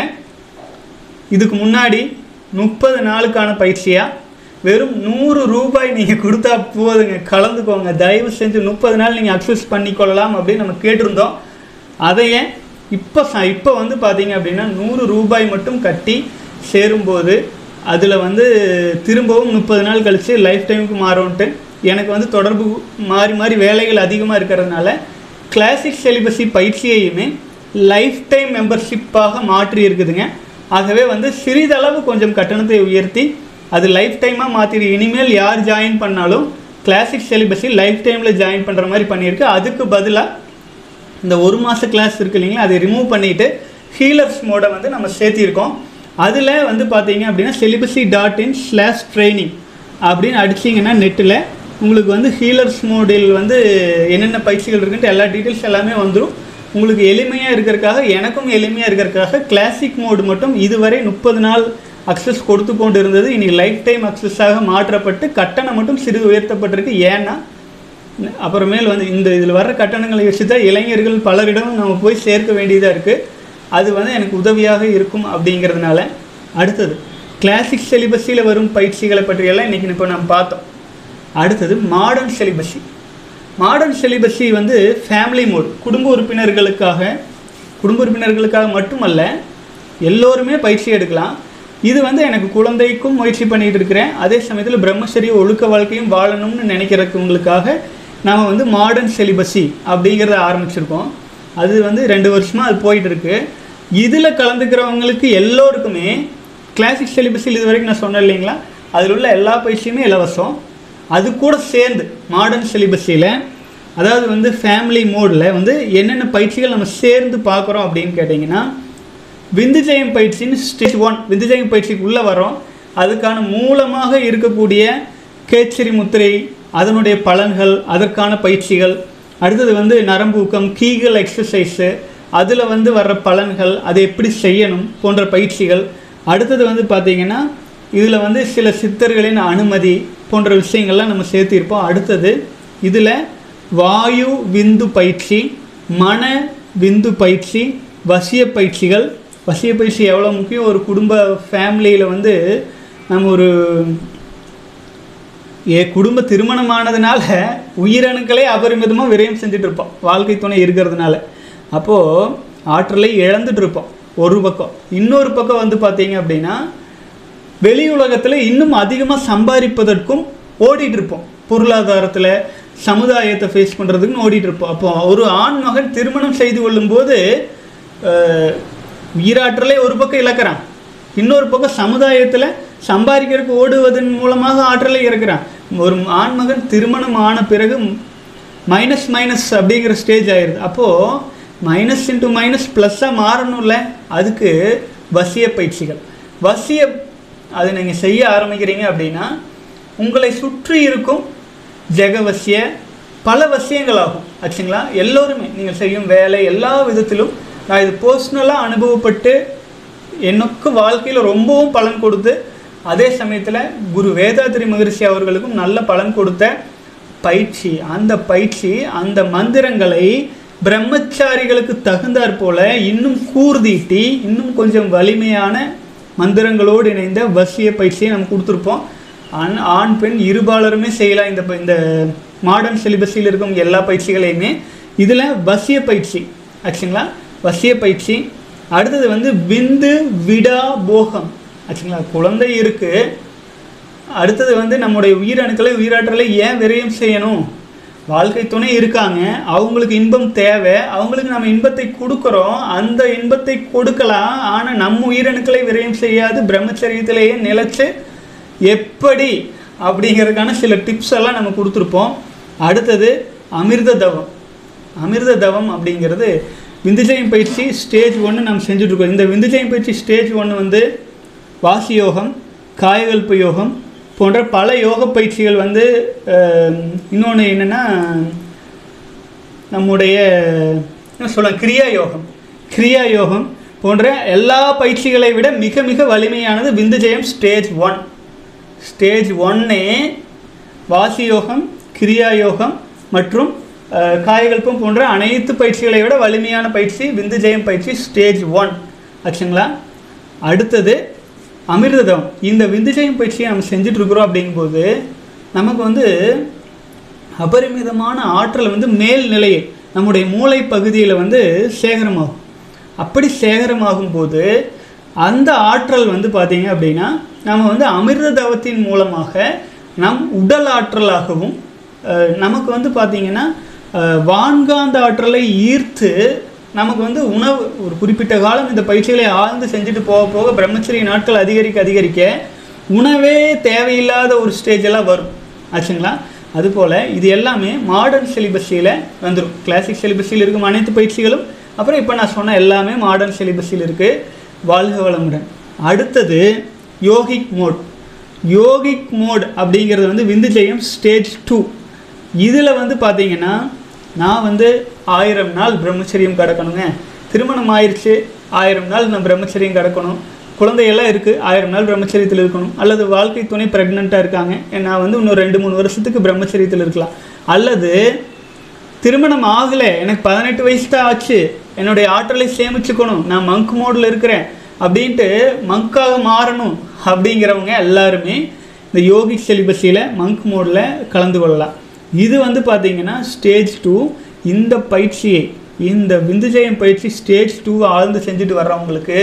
S1: இதுக்கு முன்னாடி முப்பது நாளுக்கான பயிற்சியாக வெறும் நூறு ரூபாய் நீங்கள் கொடுத்தா போதுங்க கலந்துக்கோங்க தயவு செஞ்சு முப்பது நாள் நீங்கள் அக்சஸ் பண்ணிக்கொள்ளலாம் அப்படின்னு நம்ம கேட்டிருந்தோம் அதையே இப்போ ச இப்போ வந்து பார்த்தீங்க அப்படின்னா நூறு ரூபாய் மட்டும் கட்டி சேரும்போது அதில் வந்து திரும்பவும் முப்பது நாள் கழித்து லைஃப் டைமுக்கு மாறும்ன்ட்டு எனக்கு வந்து தொடர்பு மாறி மாறி வேலைகள் அதிகமாக இருக்கிறதுனால கிளாசிக் சிலிபஸி பயிற்சியையுமே லைஃப் டைம் மெம்பர்ஷிப்பாக மாற்றி இருக்குதுங்க ஆகவே வந்து சிறிதளவு கொஞ்சம் கட்டணத்தை உயர்த்தி அது லைஃப் டைமாக மாற்றிடு இனிமேல் யார் ஜாயின் பண்ணாலும் கிளாசிக் சிலிபஸி லைஃப் டைமில் ஜாயின் பண்ணுற மாதிரி பண்ணியிருக்கு அதுக்கு பதிலாக இந்த ஒரு மாத கிளாஸ் இருக்கு இல்லைங்களா அதை ரிமூவ் பண்ணிவிட்டு ஹீலர்ஸ் மோடை வந்து நம்ம சேர்த்திருக்கோம் அதில் வந்து பார்த்தீங்க அப்படின்னா celibacy dot in slash training அப்படின்னு அடிச்சிங்கன்னா நெட்டில் உங்களுக்கு வந்து ஹீலர்ஸ் மோடில் வந்து என்னென்ன பயிற்சிகள் இருக்குன்ட்டு எல்லா டீட்டெயில்ஸ் எல்லாமே வந்துடும் உங்களுக்கு எளிமையாக இருக்கிறதுக்காக எனக்கும் எளிமையாக இருக்கிறதுக்காக கிளாசிக் மோடு மட்டும் இதுவரை முப்பது நாள் அக்சஸ் கொடுத்து கொண்டு இருந்தது இனி லைஃப் டைம் அக்சஸாக மாற்றப்பட்டு கட்டணம் மட்டும் சிறிது உயர்த்தப்பட்டிருக்கு ஏன்னா அப்புறமேல் வந்து இந்த இதில் வர்ற கட்டணங்களை வச்சு தான் இளைஞர்கள் பலரிடம் நம்ம போய் சேர்க்க வேண்டியதாக இருக்குது அது வந்து எனக்கு உதவியாக இருக்கும் அப்படிங்கிறதுனால அடுத்தது கிளாசிக் சிலிபஸில் வரும் பயிற்சிகளை பற்றியெல்லாம் இன்றைக்கி இப்போ நம்ம பார்த்தோம் அடுத்தது மாடர்ன் சிலிபஸி மாடர்ன் சிலிபஸி வந்து ஃபேமிலி மோட் குடும்ப உறுப்பினர்களுக்காக குடும்ப உறுப்பினர்களுக்காக மட்டுமல்ல எல்லோருமே பயிற்சி எடுக்கலாம் இது வந்து எனக்கு குழந்தைக்கும் முயற்சி பண்ணிட்டு இருக்கிறேன் அதே சமயத்தில் பிரம்மச்சரிய ஒழுக்க வாழ்க்கையும் வாழணும்னு நினைக்கிறவங்களுக்காக நாம் வந்து மாடர்ன் சிலிபஸி அப்படிங்கிறத ஆரம்பிச்சிருக்கோம் அது வந்து ரெண்டு வருஷமாக அது போயிட்டு இருக்கு இதில் கலந்துக்கிறவங்களுக்கு எல்லோருக்குமே கிளாசிக் சிலிபஸில் இது வரைக்கும் நான் சொன்னேன் இல்லைங்களா அதில் உள்ள எல்லா பயிற்சியுமே இலவசம் அது கூட சேர்ந்து மாடர்ன் சிலிபஸில் அதாவது வந்து ஃபேமிலி மோடில் வந்து என்னென்ன பயிற்சிகள் நம்ம சேர்ந்து பார்க்குறோம் அப்படின்னு கேட்டிங்கன்னா விந்துஜெயம் பயிற்சின்னு ஸ்டேஜ் ஒன் விந்துஜெயம் பயிற்சிக்கு உள்ளே வரோம் அதுக்கான மூலமாக இருக்கக்கூடிய கேச்சரி முத்திரை அதனுடைய பலன்கள் அதற்கான பயிற்சிகள் அடுத்தது வந்து நரம்பு ஊக்கம் கீகல் எக்ஸசைஸு அதில் வந்து வர்ற பலன்கள் அதை எப்படி செய்யணும் போன்ற பயிற்சிகள் அடுத்தது வந்து பார்த்திங்கன்னா இதில் வந்து சில சித்தர்களின் அனுமதி போன்ற விஷயங்கள்லாம் நம்ம சேர்த்திருப்போம் அடுத்தது இதில் வாயு விந்து பயிற்சி மன விந்து பயிற்சி வசிய பயிற்சிகள் வசிய பயிற்சி எவ்வளோ முக்கியம் ஒரு குடும்ப ஃபேமிலியில் வந்து நம்ம ஒரு ஏ குடும்ப திருமணமானதுனால உயிரணுக்களே அபரிமிதமாக விரயம் செஞ்சுட்டு இருப்போம் வாழ்க்கை துணை இருக்கிறதுனால அப்போது ஆற்றலை இழந்துட்டு இருப்போம் ஒரு பக்கம் இன்னொரு பக்கம் வந்து பார்த்தீங்க அப்படின்னா வெளி உலகத்தில் இன்னும் அதிகமாக சம்பாதிப்பதற்கும் ஓடிட்டு இருப்போம் பொருளாதாரத்தில் சமுதாயத்தை ஃபேஸ் பண்ணுறதுக்குன்னு ஓடிட்டு இருப்போம் அப்போ ஒரு ஆண் மகன் திருமணம் செய்து கொள்ளும்போது அஹ், உயிராற்றலை ஒரு பக்கம் இழக்கிறான் இன்னொரு பக்கம் சமுதாயத்தில் சம்பாதிக்கிறதுக்கு ஓடுவதன் மூலமாக ஆற்றலை இறக்குறான் ஒரு ஆண்மகன் திருமணம் ஆன பிறகு மைனஸ் மைனஸ் அப்படிங்கிற ஸ்டேஜ் ஆயிடுது அப்போது மைனஸ் இன்ட்டு மைனஸ் ப்ளஸ்ஸாக மாறணும்ல அதுக்கு வசிய பயிற்சிகள் வசிய அதை நீங்கள் செய்ய ஆரம்பிக்கிறீங்க அப்படின்னா உங்களை சுற்றி இருக்கும் ஜெகவசிய பல வசியங்கள் ஆகும் ஆச்சுங்களா எல்லோருமே நீங்கள் செய்யும் வேலை எல்லா விதத்திலும் நான் இது பர்சனலாக அனுபவப்பட்டு எனக்கு வாழ்க்கையில் ரொம்பவும் பலன் கொடுத்து அதே சமயத்தில் குரு வேதாத்திரி மகரிஷி அவர்களுக்கும் நல்ல பலன் கொடுத்த பயிற்சி அந்த பயிற்சி அந்த மந்திரங்களை பிரம்மச்சாரிகளுக்கு தகுந்தாற் போல இன்னும் கூர்தீட்டி இன்னும் கொஞ்சம் வலிமையான மந்திரங்களோடு இணைந்த வசிய பயிற்சியை நம்ம கொடுத்துருப்போம் ஆண் ஆண் பெண் இருபாலருமே செய்யலாம் இந்த ப- இந்த மாடர்ன் சிலிபஸில் இருக்கும் எல்லா பயிற்சிகளையுமே இதில் வசிய பயிற்சி ஆச்சுங்களா வசிய பயிற்சி அடுத்தது வந்து விந்து விடா போகம் ஆச்சுங்களா குழந்தை இருக்குது அடுத்தது வந்து நம்முடைய உயிரணுக்களை உயிராற்றலை ஏன் விரயம் செய்யணும் வாழ்க்கை துணை இருக்காங்க அவங்களுக்கு இன்பம் தேவை அவங்களுக்கு நம்ம இன்பத்தை கொடுக்குறோம் அந்த இன்பத்தை கொடுக்கலாம் ஆனால் நம்ம உயிரணுக்களை விரயம் செய்யாது பிரம்மச்சரியத்திலேயே நிலைச்சு எப்படி அப்படிங்கிறதுக்கான சில டிப்ஸ் எல்லாம் நம்ம கொடுத்துருப்போம் அடுத்தது அமிர்த தவம் அமிர்த தவம் அப்படிங்கிறது விந்துஜயம் பயிற்சி ஸ்டேஜ் ஒன்று நம்ம செஞ்சுட்ருக்கோம் இந்த விந்துஜயம் பயிற்சி ஸ்டேஜ் ஒன்று வந்து வாசி யோகம் காயகல்ப யோகம் போன்ற பல யோக பயிற்சிகள் வந்து இன்னொன்று என்னென்னா நம்முடைய என்ன சொல்லலாம் கிரியா யோகம் கிரியா யோகம் போன்ற எல்லா பயிற்சிகளை விட மிக மிக வலிமையானது விந்துஜயம் ஸ்டேஜ் ஒன் ஸ்டேஜ் ஒன்னே வாசி யோகம் கிரியா யோகம் மற்றும் அஹ், காயகல்பம் போன்ற அனைத்து பயிற்சிகளை விட வலிமையான பயிற்சி விந்துஜயம் பயிற்சி ஸ்டேஜ் ஒன் ஆச்சுங்களா அடுத்தது அமிர்தம் இந்த விந்துஜயம் பயிற்சியை நம்ம செஞ்சுட்டு இருக்கிறோம் அப்படிங்கும்போது நமக்கு வந்து அபரிமிதமான ஆற்றல் வந்து மேல் நிலையில் நம்முடைய மூளை பகுதியில் வந்து சேகரமாகும் அப்படி சேகரமாகும் போது அந்த ஆற்றல் வந்து பார்த்தீங்க அப்படின்னா நம்ம வந்து அமிர்த தவத்தின் மூலமாக நம் உடல் ஆற்றலாகவும் அஹ், நமக்கு வந்து பார்த்தீங்கன்னா அஹ், வான்காந்த ஆற்றலை ஈர்த்து நமக்கு வந்து உணவு ஒரு குறிப்பிட்ட காலம் இந்த பயிற்சிகளை ஆழ்ந்து செஞ்சுட்டு போக போக பிரம்மச்சரிய நாட்கள் அதிகரிக்க அதிகரிக்க உணவே தேவையில்லாத ஒரு ஸ்டேஜ் எல்லாம் வரும் ஆச்சுங்களா அதுபோல் இது எல்லாமே மாடர்ன் சிலிபஸில் வந்துடும் கிளாசிக் சிலிபஸில் இருக்கும் அனைத்து பயிற்சிகளும் அப்புறம் இப்போ நான் சொன்ன எல்லாமே மாடர்ன் சிலிபஸில் இருக்குது வாழ்க வளமுடன் அடுத்தது யோகிக் மோட் யோகிக் மோட் அப்படிங்கிறது வந்து விந்துஜெயம் ஸ்டேஜ் டூ இதில் வந்து பார்த்தீங்கன்னா நான் வந்து ஆயிரம் நாள் பிரம்மச்சரியம் கிடக்கணுங்க திருமணம் ஆயிடுச்சு ஆயிரம் நாள் நான் பிரம்மச்சரியம் கிடக்கணும் குழந்தையெல்லாம் இருக்குது ஆயிரம் நாள் பிரம்மச்சரியத்தில் இருக்கணும் அல்லது வாழ்க்கை துணை ப்ரெக்னெண்ட்டாக இருக்காங்க நான் வந்து இன்னும் ரெண்டு மூணு வருஷத்துக்கு பிரம்மச்சரியத்தில் இருக்கலாம் அல்லது திருமணம் ஆகலை எனக்கு பதினெட்டு வயசு தான் ஆச்சு என்னுடைய ஆற்றலை சேமிச்சுக்கணும் நான் மங்க் மோடில் இருக்கிறேன் அப்படின்ட்டு மங்காக மாறணும் அப்படிங்கிறவங்க எல்லாருமே இந்த யோகி செலிபஸியில் மங்க் மோடில் கலந்து கொள்ளலாம் இது வந்து பார்த்தீங்கன்னா ஸ்டேஜ் டூ இந்த பயிற்சியை இந்த விந்துஜயம் பயிற்சி ஸ்டேஜ் டூ ஆழ்ந்து செஞ்சுட்டு வர்றவங்களுக்கு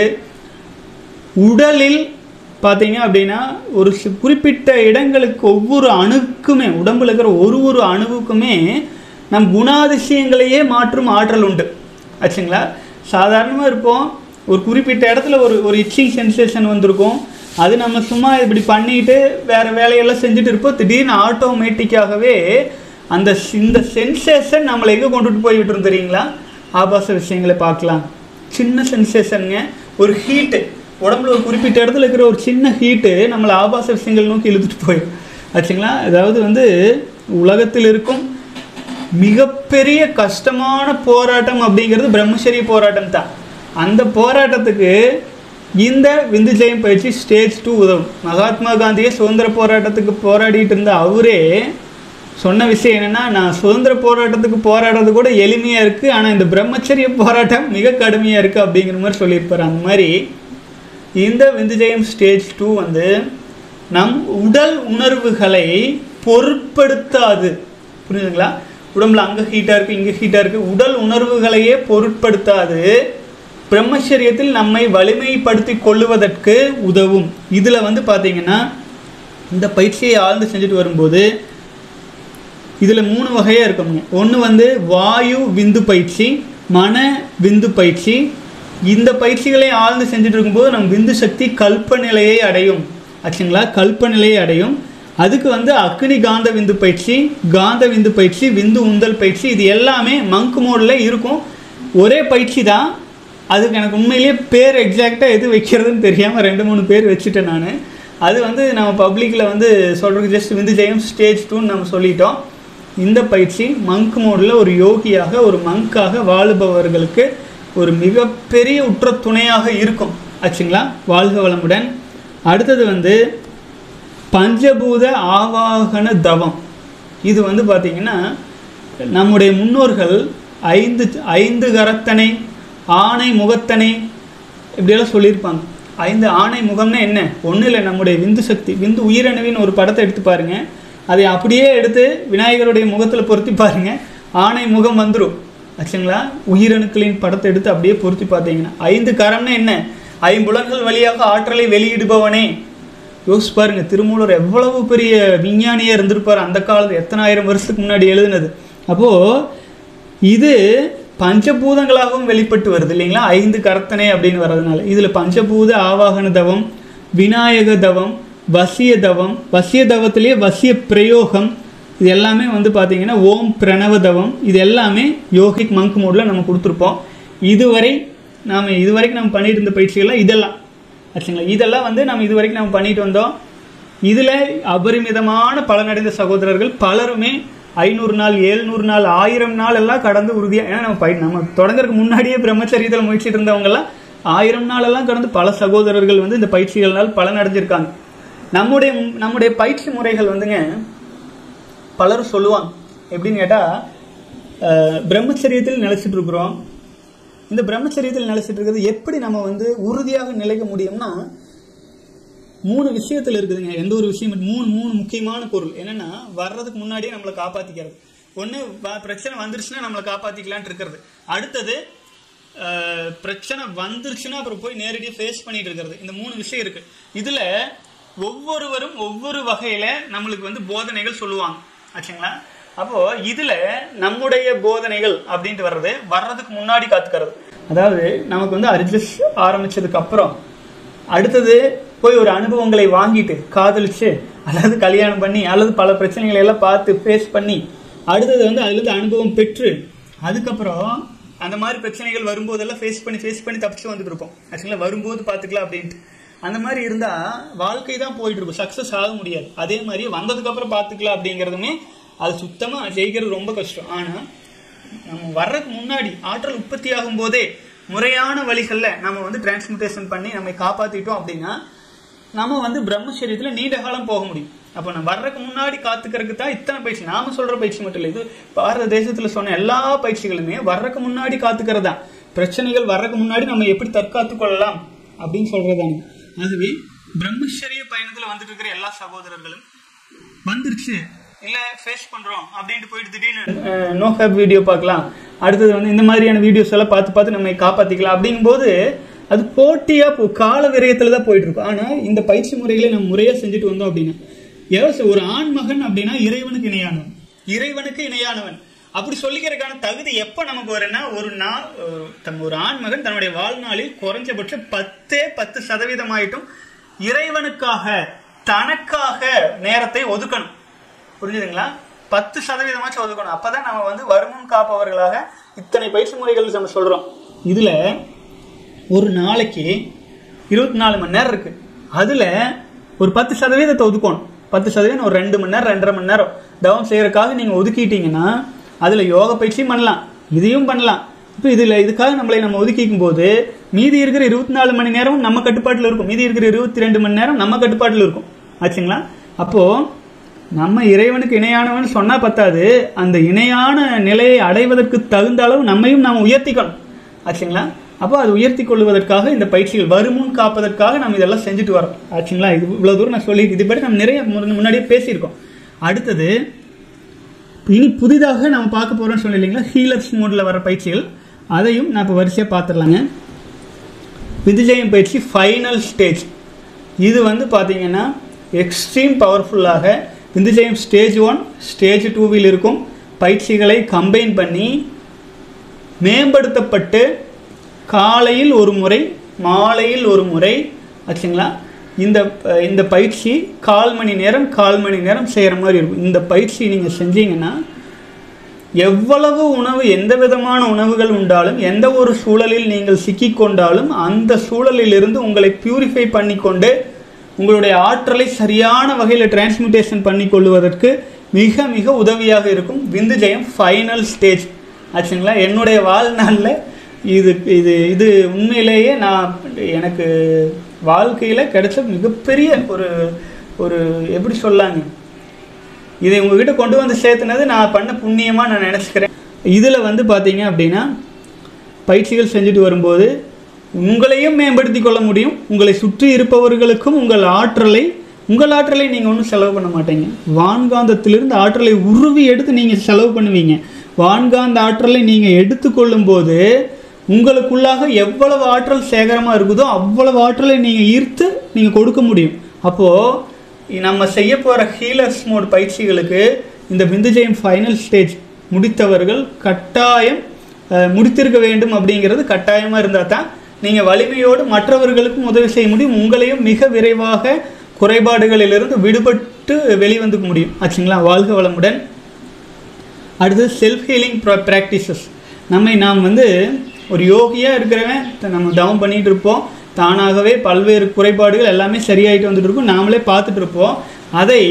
S1: உடலில் பார்த்தீங்க அப்படின்னா ஒரு சி- குறிப்பிட்ட இடங்களுக்கு ஒவ்வொரு அணுக்குமே உடம்புல இருக்கிற ஒரு ஒரு அணுவுக்குமே நம் குணாதிசயங்களையே மாற்றும் ஆற்றல் உண்டு ஆச்சுங்களா சாதாரணமாக இருப்போம் ஒரு குறிப்பிட்ட இடத்துல ஒரு ஒரு இச்சிங் சென்சேஷன் வந்திருக்கும் அது நம்ம சும்மா இப்படி பண்ணிட்டு வேறு வேலையெல்லாம் செஞ்சுட்டு இருப்போம் திடீர்னு ஆட்டோமேட்டிக்காகவே அந்த ஸ்- இந்த சென்சேஷன் நம்மளை எங்கே கொண்டுட்டு போய் விட்டுரும் தெரியுங்களா ஆபாச விஷயங்களை பார்க்கலாம் சின்ன சென்சேஷனுங்க ஒரு ஹீட்டு உடம்புல ஒரு குறிப்பிட்ட இடத்துல இருக்கிற ஒரு சின்ன ஹீட்டு நம்மளை ஆபாச விஷயங்கள் நோக்கி இழுத்துட்டு போயிடும் ஆச்சுங்களா அதாவது வந்து உலகத்தில் இருக்கும் மிகப்பெரிய கஷ்டமான போராட்டம் அப்படிங்கிறது பிரம்மச்சரிய போராட்டம் தான் அந்த போராட்டத்துக்கு இந்த விந்துஜெயம் பயிற்சி ஸ்டேஜ் டூ உதவும் மகாத்மா காந்தியே சுதந்திர போராட்டத்துக்கு போராடிட்டு இருந்த அவரே சொன்ன விஷயம் என்னென்னா நான் சுதந்திர போராட்டத்துக்கு போராடுறது கூட எளிமையாக இருக்குது ஆனால் இந்த பிரம்மச்சரிய போராட்டம் மிக கடுமையாக இருக்குது அப்படிங்கிற மாதிரி சொல்லியிருப்பார் அந்த மாதிரி இந்த விந்துஜெயம் ஸ்டேஜ் டூ வந்து நம் உடல் உணர்வுகளை பொருட்படுத்தாது புரியுதுங்களா உடம்புல அங்கே ஹீட்டாக இருக்குது இங்கே ஹீட்டாக இருக்குது உடல் உணர்வுகளையே பொருட்படுத்தாது பிரம்மச்சரியத்தில் நம்மை வலிமைப்படுத்தி கொள்ளுவதற்கு உதவும் இதில் வந்து பார்த்தீங்கன்னா இந்த பயிற்சியை ஆழ்ந்து செஞ்சுட்டு வரும்போது இதில் மூணு வகையாக இருக்குங்க ஒன்று வந்து வாயு விந்து பயிற்சி மன விந்து பயிற்சி இந்த பயிற்சிகளை ஆழ்ந்து செஞ்சுட்டு இருக்கும்போது நம்ம விந்து சக்தி கல்ப நிலையை அடையும் ஆச்சுங்களா கல்ப நிலையை அடையும் அதுக்கு வந்து அக்னி காந்த விந்து பயிற்சி காந்த விந்து பயிற்சி விந்து உந்தல் பயிற்சி இது எல்லாமே மங்க் மோடில் இருக்கும் ஒரே பயிற்சி தான் அதுக்கு எனக்கு உண்மையிலேயே பேர் எக்ஸாக்டாக எது வைக்கிறதுன்னு தெரியாமல் ரெண்டு மூணு பேர் வச்சுட்டேன் நான் அது வந்து நம்ம பப்ளிக்கில் வந்து சொல்கிறதுக்கு ஜஸ்ட் விந்து ஜெயம் ஸ்டேஜ் டூன்னு நம்ம சொல்லிட்டோம் இந்த பயிற்சி மங்க் மோடில் ஒரு யோகியாக ஒரு மங்காக வாழுபவர்களுக்கு ஒரு மிகப்பெரிய உற்ற துணையாக இருக்கும் ஆச்சுங்களா வாழ்க வளமுடன் அடுத்தது வந்து பஞ்சபூத ஆவாகன தவம் இது வந்து பார்த்திங்கன்னா நம்முடைய முன்னோர்கள் ஐந்து ஐந்து கரத்தனை ஆணை முகத்தனை இப்படியெல்லாம் சொல்லியிருப்பாங்க ஐந்து ஆணை முகம்னா என்ன ஒன்றும் இல்லை நம்முடைய விந்து சக்தி விந்து உயிரணுவின் ஒரு படத்தை எடுத்து பாருங்க அதை அப்படியே எடுத்து விநாயகருடைய முகத்தில் பொருத்தி பாருங்க ஆணை முகம் வந்துடும் ஆச்சுங்களா உயிரணுக்களின் படத்தை எடுத்து அப்படியே பொருத்தி பார்த்தீங்கன்னா ஐந்து கரம்னா என்ன ஐம்புலன்கள் வழியாக ஆற்றலை வெளியிடுபவனே யோசிச்சு பாருங்க திருமூலர் எவ்வளவு பெரிய விஞ்ஞானியாக இருந்திருப்பார் அந்த காலத்து எத்தனை ஆயிரம் வருஷத்துக்கு முன்னாடி எழுதுனது அப்போது இது பஞ்சபூதங்களாகவும் வெளிப்பட்டு வருது இல்லைங்களா ஐந்து கரத்தனை அப்படின்னு வர்றதுனால இதில் பஞ்சபூத ஆவாகன தவம் விநாயக தவம் வசிய தவம் வசிய தவத்திலேயே வசிய பிரயோகம் இது எல்லாமே வந்து பார்த்தீங்கன்னா ஓம் பிரணவ தவம் இது எல்லாமே யோகிக் மங்க் மோடில் நம்ம கொடுத்துருப்போம் இதுவரை நாம் இதுவரைக்கும் நம்ம பண்ணிட்டு இருந்த பயிற்சிகள்லாம் இதெல்லாம் ஆச்சுங்களா இதெல்லாம் வந்து நம்ம இதுவரைக்கும் நம்ம பண்ணிட்டு வந்தோம் இதில் அபரிமிதமான பலனடைந்த சகோதரர்கள் பலருமே ஐநூறு நாள் ஏழ்நூறு நாள் ஆயிரம் நாள் எல்லாம் கடந்து உறுதியாக ஏன்னா நம்ம பய நம்ம தொடங்குறதுக்கு முன்னாடியே பிரம்மச்சரியத்தில் முயற்சிட்டு இருந்தவங்கெல்லாம் ஆயிரம் நாள் எல்லாம் கடந்து பல சகோதரர்கள் வந்து இந்த பயிற்சிகள்னால் பலன் அடைஞ்சிருக்காங்க நம்முடைய நம்முடைய பயிற்சி முறைகள் வந்துங்க பலரும் சொல்லுவாங்க எப்படின்னு கேட்டால் பிரம்மச்சரியத்தில் நிலைச்சிட்டு இருக்கிறோம் இந்த பிரம்மச்சரியத்தில் நிலைச்சிட்டு இருக்கிறது எப்படி நம்ம வந்து உறுதியாக நிலைக்க முடியும்னா மூணு விஷயத்தில் இருக்குதுங்க எந்த ஒரு விஷயம் மூணு மூணு முக்கியமான பொருள் என்னன்னா வர்றதுக்கு முன்னாடியே நம்மளை காப்பாற்றிக்கிறது ஒன்று பிரச்சனை வந்துருச்சுன்னா நம்மளை காப்பாற்றிக்கலான்ட்டு இருக்கிறது அடுத்தது அஹ், பிரச்சனை வந்துருச்சுன்னா அப்புறம் போய் நேரடியாக ஃபேஸ் பண்ணிட்டு இருக்கிறது இந்த மூணு விஷயம் இருக்கு இதில் ஒவ்வொருவரும் ஒவ்வொரு வகையில் நம்மளுக்கு வந்து போதனைகள் சொல்லுவாங்க ஆச்சுங்களா அப்போ இதுல நம்முடைய போதனைகள் அப்படின்ட்டு வர்றது வர்றதுக்கு முன்னாடி காத்துக்கிறது அதாவது நமக்கு வந்து அர்ஜஸ் ஆரம்பிச்சதுக்கு அப்புறம் அடுத்தது போய் ஒரு அனுபவங்களை வாங்கிட்டு காதலிச்சு அல்லது கல்யாணம் பண்ணி அல்லது பல பிரச்சனைகளை எல்லாம் பார்த்து ஃபேஸ் பண்ணி அடுத்தது வந்து அதுலேருந்து அனுபவம் பெற்று அதுக்கப்புறம் அந்த மாதிரி பிரச்சனைகள் வரும்போதெல்லாம் ஃபேஸ் பண்ணி ஃபேஸ் பண்ணி தப்பிச்சு வந்துட்டு இருப்போம் ஆக்சுவலாக வரும்போது பார்த்துக்கலாம் அப்படின்ட்டு அந்த மாதிரி இருந்தால் வாழ்க்கை தான் போயிட்டு இருக்கும் சக்ஸஸ் ஆக முடியாது அதே மாதிரி வந்ததுக்கப்புறம் பார்த்துக்கலாம் அப்படிங்கிறதுமே அது சுத்தமாக ஜெயிக்கிறது ரொம்ப கஷ்டம் ஆனால் நம்ம வர்றதுக்கு முன்னாடி ஆற்றல் உற்பத்தி ஆகும் போதே முறையான வழிகளில் நம்ம வந்து டிரான்ஸ்மிட்டேஷன் பண்ணி நம்மை காப்பாற்றிட்டோம் அப்படின்னா நம்ம வந்து பிரம்மச்சரியத்தில் நீண்ட காலம் போக முடியும் அப்போ நம்ம வர்றதுக்கு முன்னாடி காத்துக்கிறதுக்கு தான் இத்தனை பயிற்சி நாம சொல்ற பயிற்சி மட்டும் இல்லை இது பாரத தேசத்தில் சொன்ன எல்லா பயிற்சிகளுமே வர்றதுக்கு முன்னாடி காத்துக்கிறது தான் பிரச்சனைகள் வர்றதுக்கு முன்னாடி நம்ம எப்படி தற்காத்து கொள்ளலாம் அப்படின்னு சொல்றதாங்க ஆகவே பிரம்மச்சரிய பயணத்தில் வந்துட்டு இருக்கிற எல்லா சகோதரர்களும் வந்துருச்சு இல்ல ஃபேஸ் பண்றோம் அப்படின்ட்டு போயிட்டு திடீர்னு நோ ஹேப் வீடியோ பார்க்கலாம் அடுத்தது வந்து இந்த மாதிரியான வீடியோஸ் எல்லாம் பார்த்து பார்த்து நம்ம காப்பாத்திக்கலாம் அப்படிங்கும்போது அது போட்டியா போ கால விரயத்துல தான் போயிட்டு இருக்கும் ஆனா இந்த பயிற்சி முறைகளை நம்ம முறையா செஞ்சுட்டு வந்தோம் அப்படின்னா எவ்வளவு ஒரு ஆண் மகன் அப்படின்னா இறைவனுக்கு இணையானவன் இறைவனுக்கு இணையானவன் அப்படி சொல்லிக்கிறதுக்கான தகுதி எப்ப நமக்கு வரும்னா ஒரு நாள் ஒரு- தம் ஒரு ஆண் மகன் தன்னுடைய வாழ்நாளில் குறைஞ்சபட்சம் பத்தே பத்து சதவீதமாயிட்டும் இறைவனுக்காக தனக்காக நேரத்தை ஒதுக்கணும் புரிஞ்சுதுங்களா பத்து சதவீதமாச்சும் ஒதுக்கணும் அப்பதான் நம்ம வந்து வருமுன் காப்பவர்களாக இத்தனை பயிற்சி முறைகள் நம்ம சொல்றோம் இதுல ஒரு நாளைக்கு இருபத்தி நாலு மணி நேரம் இருக்கு அதுல ஒரு பத்து சதவீதத்தை ஒதுக்கணும் பத்து சதவீதம் ஒரு ரெண்டு மணி நேரம் ரெண்டரை மணி நேரம் தவம் செய்யறதுக்காக நீங்க ஒதுக்கிட்டீங்கன்னா அதுல யோக பயிற்சியும் பண்ணலாம் இதையும் பண்ணலாம் இப்போ இதுல இதுக்காக நம்மளை நம்ம ஒதுக்கிக்கும் போது மீதி இருக்கிற இருபத்தி நாலு மணி நேரம் நம்ம கட்டுப்பாட்டில் இருக்கும் மீதி இருக்கிற இருபத்தி ரெண்டு மணி நேரம் நம்ம கட்டுப்பாட்டில் இருக்கும் ஆச்சுங்களா அப்போ நம்ம இறைவனுக்கு இணையானவன் சொன்னா பத்தாது அந்த இணையான நிலையை அடைவதற்கு தகுந்த அளவு நம்மையும் நாம் உயர்த்திக்கணும் ஆச்சுங்களா அப்போ அது உயர்த்தி கொள்வதற்காக இந்த பயிற்சிகள் வருமுன் காப்பதற்காக நம்ம இதெல்லாம் செஞ்சுட்டு வரோம் ஆச்சுங்களா இது இவ்வளவு தூரம் நான் சொல்லி இது பற்றி நம்ம நிறைய முன்ன- முன்னாடியே பேசியிருக்கோம் அடுத்தது இனி புதிதாக நம்ம பார்க்க போறோம்னு சொன்னோம் இல்லைங்களா ஹீலர்ஸ் மோட்ல வர பயிற்சிகள் அதையும் நான் இப்போ வரிசையாக பார்த்துடலாங்க விந்துஜயம் பயிற்சி ஃபைனல் ஸ்டேஜ் இது வந்து பார்த்தீங்கன்னா எக்ஸ்ட்ரீம் பவர்ஃபுல்லாக விந்துஜயம் ஸ்டேஜ் ஒன் ஸ்டேஜ் டூவில் இருக்கும் பயிற்சிகளை கம்பைன் பண்ணி மேம்படுத்தப்பட்டு காலையில் ஒரு முறை மாலையில் ஒரு முறை ஆச்சுங்களா இந்த அஹ், இந்த பயிற்சி கால் மணி நேரம் கால் மணி நேரம் செய்கிற மாதிரி இருக்கும் இந்த பயிற்சி நீங்கள் செஞ்சீங்கன்னா எவ்வளவு உணவு எந்த விதமான உணவுகள் உண்டாலும் எந்த ஒரு சூழலில் நீங்கள் சிக்கிக்கொண்டாலும் அந்த சூழலிலிருந்து உங்களை பியூரிஃபை பண்ணிக்கொண்டு உங்களுடைய ஆற்றலை சரியான வகையில் டிரான்ஸ்மிட்டேஷன் பண்ணி கொள்வதற்கு மிக மிக உதவியாக இருக்கும் விந்து ஜெயம் ஃபைனல் ஸ்டேஜ் ஆச்சுங்களா என்னுடைய வாழ்நாளில் இது இது இது உண்மையிலேயே நான் எனக்கு வாழ்க்கையில் கிடைச்ச மிகப்பெரிய ஒரு ஒரு எப்படி சொல்லாங்க இதை உங்ககிட்ட கொண்டு வந்து சேர்த்துனது நான் பண்ண புண்ணியமாக நான் நினச்சிக்கிறேன் இதில் வந்து பார்த்தீங்க அப்படின்னா பயிற்சிகள் செஞ்சுட்டு வரும்போது உங்களையும் மேம்படுத்தி கொள்ள முடியும் உங்களை சுற்றி இருப்பவர்களுக்கும் உங்கள் ஆற்றலை உங்கள் ஆற்றலை நீங்கள் ஒன்றும் செலவு பண்ண மாட்டீங்க வான்காந்தத்திலிருந்து ஆற்றலை உருவி எடுத்து நீங்கள் செலவு பண்ணுவீங்க வான்காந்த ஆற்றலை நீங்கள் எடுத்துக்கொள்ளும் போது உங்களுக்குள்ளாக எவ்வளவு ஆற்றல் சேகரமாக இருக்குதோ அவ்வளவு ஆற்றலை நீங்கள் ஈர்த்து நீங்கள் கொடுக்க முடியும் அப்போது நம்ம செய்ய போகிற ஹீலர்ஸ் மோட் பயிற்சிகளுக்கு இந்த விந்துஜெயம் ஃபைனல் ஸ்டேஜ் முடித்தவர்கள் கட்டாயம் அஹ், முடித்திருக்க வேண்டும் அப்படிங்கிறது கட்டாயமாக இருந்தால் தான் நீங்கள் வலிமையோடு மற்றவர்களுக்கும் உதவி செய்ய முடியும் உங்களையும் மிக விரைவாக குறைபாடுகளிலிருந்து விடுபட்டு வெளிவந்துக்க முடியும் ஆச்சுங்களா வாழ்க வளமுடன் அடுத்து செல்ஃப் ஹீலிங் ப்ராக்டிசஸ் நம்மை நாம் வந்து ஒரு யோகியாக இருக்கிறவன் த- நம்ம டவுன் பண்ணிகிட்டு இருப்போம் தானாகவே பல்வேறு குறைபாடுகள் எல்லாமே சரியாயிட்டு வந்துட்டு இருக்கும் நாமளே பார்த்துட்டு இருப்போம் அதை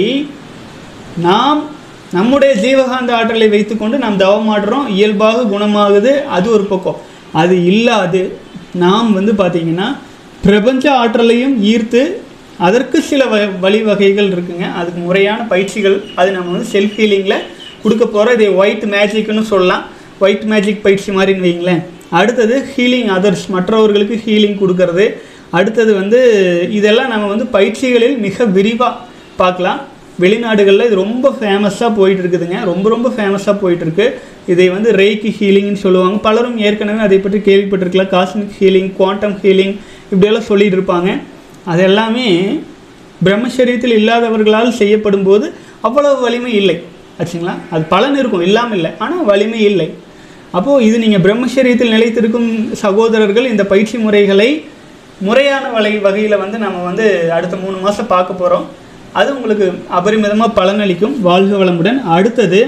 S1: நாம் நம்முடைய ஜீவகாந்த ஆற்றலை வைத்துக்கொண்டு நாம் தவமாடுறோம் இயல்பாக குணமாகுது அது ஒரு பக்கம் அது இல்லாது நாம் வந்து பார்த்திங்கன்னா பிரபஞ்ச ஆற்றலையும் ஈர்த்து அதற்கு சில வ வழிவகைகள் இருக்குங்க அதுக்கு முறையான பயிற்சிகள் அது நம்ம வந்து செல்ஃப் ஹீலிங்கில் கொடுக்க போகிறோம் இதை ஒயிட் மேஜிக்னு சொல்லலாம் ஒயிட் மேஜிக் பயிற்சி மாதிரின்னு வைங்களேன் அடுத்தது ஹீலிங் அதர்ஸ் மற்றவர்களுக்கு ஹீலிங் கொடுக்கறது அடுத்தது வந்து இதெல்லாம் நம்ம வந்து பயிற்சிகளில் மிக விரிவாக பார்க்கலாம் வெளிநாடுகளில் இது ரொம்ப ஃபேமஸாக போயிட்டு இருக்குதுங்க ரொம்ப ரொம்ப ஃபேமஸாக போயிட்டுருக்கு இதை வந்து ரேக்கி ஹீலிங்னு சொல்லுவாங்க பலரும் ஏற்கனவே அதை பற்றி கேள்விப்பட்டிருக்கலாம் காஸ்மிக் ஹீலிங் குவாண்டம் ஹீலிங் இப்படியெல்லாம் சொல்லிட்டு இருப்பாங்க அது எல்லாமே பிரம்மச்சரியத்தில் இல்லாதவர்களால் செய்யப்படும் போது அவ்வளவு வலிமை இல்லை ஆச்சுங்களா அது பலன் இருக்கும் இல்லாமல் இல்லை ஆனால் வலிமை இல்லை அப்போது இது நீங்கள் பிரம்மச்சரியத்தில் நிலைத்திருக்கும் சகோதரர்கள் இந்த பயிற்சி முறைகளை முறையான வகை வகையில் வந்து நம்ம வந்து அடுத்த மூணு மாதம் பார்க்க போகிறோம் அது உங்களுக்கு அபரிமிதமாக பலனளிக்கும் வாழ்க வளமுடன் அடுத்தது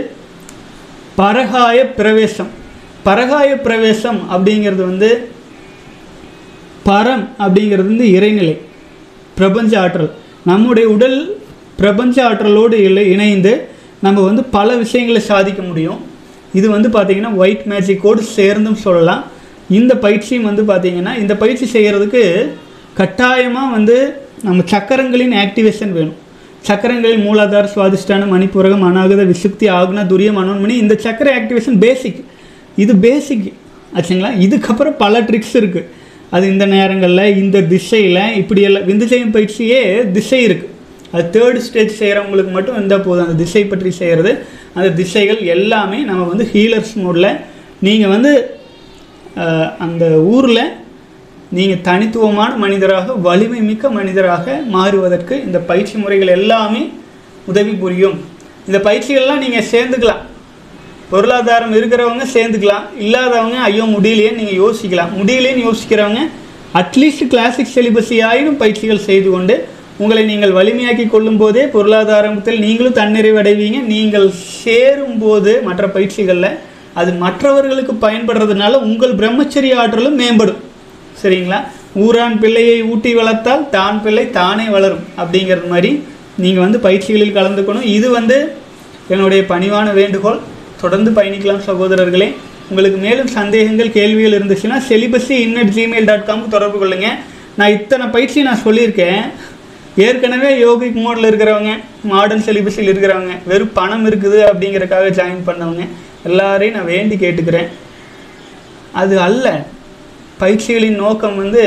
S1: பரகாய பிரவேசம் பரகாய பிரவேசம் அப்படிங்கிறது வந்து பரம் அப்படிங்கிறது வந்து இறைநிலை பிரபஞ்ச ஆற்றல் நம்முடைய உடல் பிரபஞ்ச ஆற்றலோடு இல்லை இணைந்து நம்ம வந்து பல விஷயங்களை சாதிக்க முடியும் இது வந்து பார்த்திங்கன்னா ஒயிட் மேஜிக்கோடு சேர்ந்தும் சொல்லலாம் இந்த பயிற்சியும் வந்து பார்த்திங்கன்னா இந்த பயிற்சி செய்கிறதுக்கு கட்டாயமாக வந்து நம்ம சக்கரங்களின் ஆக்டிவேஷன் வேணும் சக்கரங்களில் மூலாதார சுவாதிஷ்டான மணிப்புரகம் அநாகத விசுக்தி ஆகுனா துரியம் அனோன்மணி இந்த சக்கர ஆக்டிவேஷன் பேசிக் இது பேசிக் ஆச்சுங்களா இதுக்கப்புறம் பல ட்ரிக்ஸ் இருக்குது அது இந்த நேரங்களில் இந்த திசையில் இப்படியெல்லாம் விந்துஜயம் பயிற்சியே திசை இருக்குது அது தேர்ட் ஸ்டேஜ் செய்கிறவங்களுக்கு மட்டும் இருந்தால் போதும் அந்த திசை பற்றி செய்கிறது அந்த திசைகள் எல்லாமே நம்ம வந்து ஹீலர்ஸ் மோடில் நீங்கள் வந்து அஹ், அந்த ஊரில் நீங்கள் தனித்துவமான மனிதராக வலிமை மிக்க மனிதராக மாறுவதற்கு இந்த பயிற்சி முறைகள் எல்லாமே உதவி புரியும் இந்த பயிற்சிகள்லாம் நீங்கள் சேர்ந்துக்கலாம் பொருளாதாரம் இருக்கிறவங்க சேர்ந்துக்கலாம் இல்லாதவங்க ஐயோ முடியலையே நீங்கள் யோசிக்கலாம் முடியலேன்னு யோசிக்கிறவங்க அட்லீஸ்ட் கிளாசிக் சிலிபஸி ஆயினும் பயிற்சிகள் செய்து கொண்டு உங்களை நீங்கள் வலிமையாக்கி கொள்ளும் போதே பொருளாதாரத்தில் நீங்களும் தன்னிறைவடைவீங்க நீங்கள் சேரும்போது மற்ற பயிற்சிகளில் அது மற்றவர்களுக்கு பயன்படுறதுனால உங்கள் பிரம்மச்சரிய ஆற்றலும் மேம்படும் சரிங்களா ஊரான் பிள்ளையை ஊட்டி வளர்த்தால் தான் பிள்ளை தானே வளரும் அப்படிங்கிறது மாதிரி நீங்கள் வந்து பயிற்சிகளில் கலந்துக்கணும் இது வந்து என்னுடைய பணிவான வேண்டுகோள் தொடர்ந்து பயணிக்கலாம் சகோதரர்களே உங்களுக்கு மேலும் சந்தேகங்கள் கேள்விகள் இருந்துச்சுன்னா செலிபஸி இன்னட் ஜிமெயில் டாட் காம்க்கு தொடர்பு கொள்ளுங்கள் நான் இத்தனை பயிற்சி நான் சொல்லியிருக்கேன் ஏற்கனவே யோகிக் மோடில் இருக்கிறவங்க மாடர்ன் செலிபஸில் இருக்கிறவங்க வெறும் பணம் இருக்குது அப்படிங்கிறக்காக ஜாயின் பண்ணவங்க எல்லாரையும் நான் வேண்டி கேட்டுக்கிறேன் அது அல்ல பயிற்சிகளின் நோக்கம் வந்து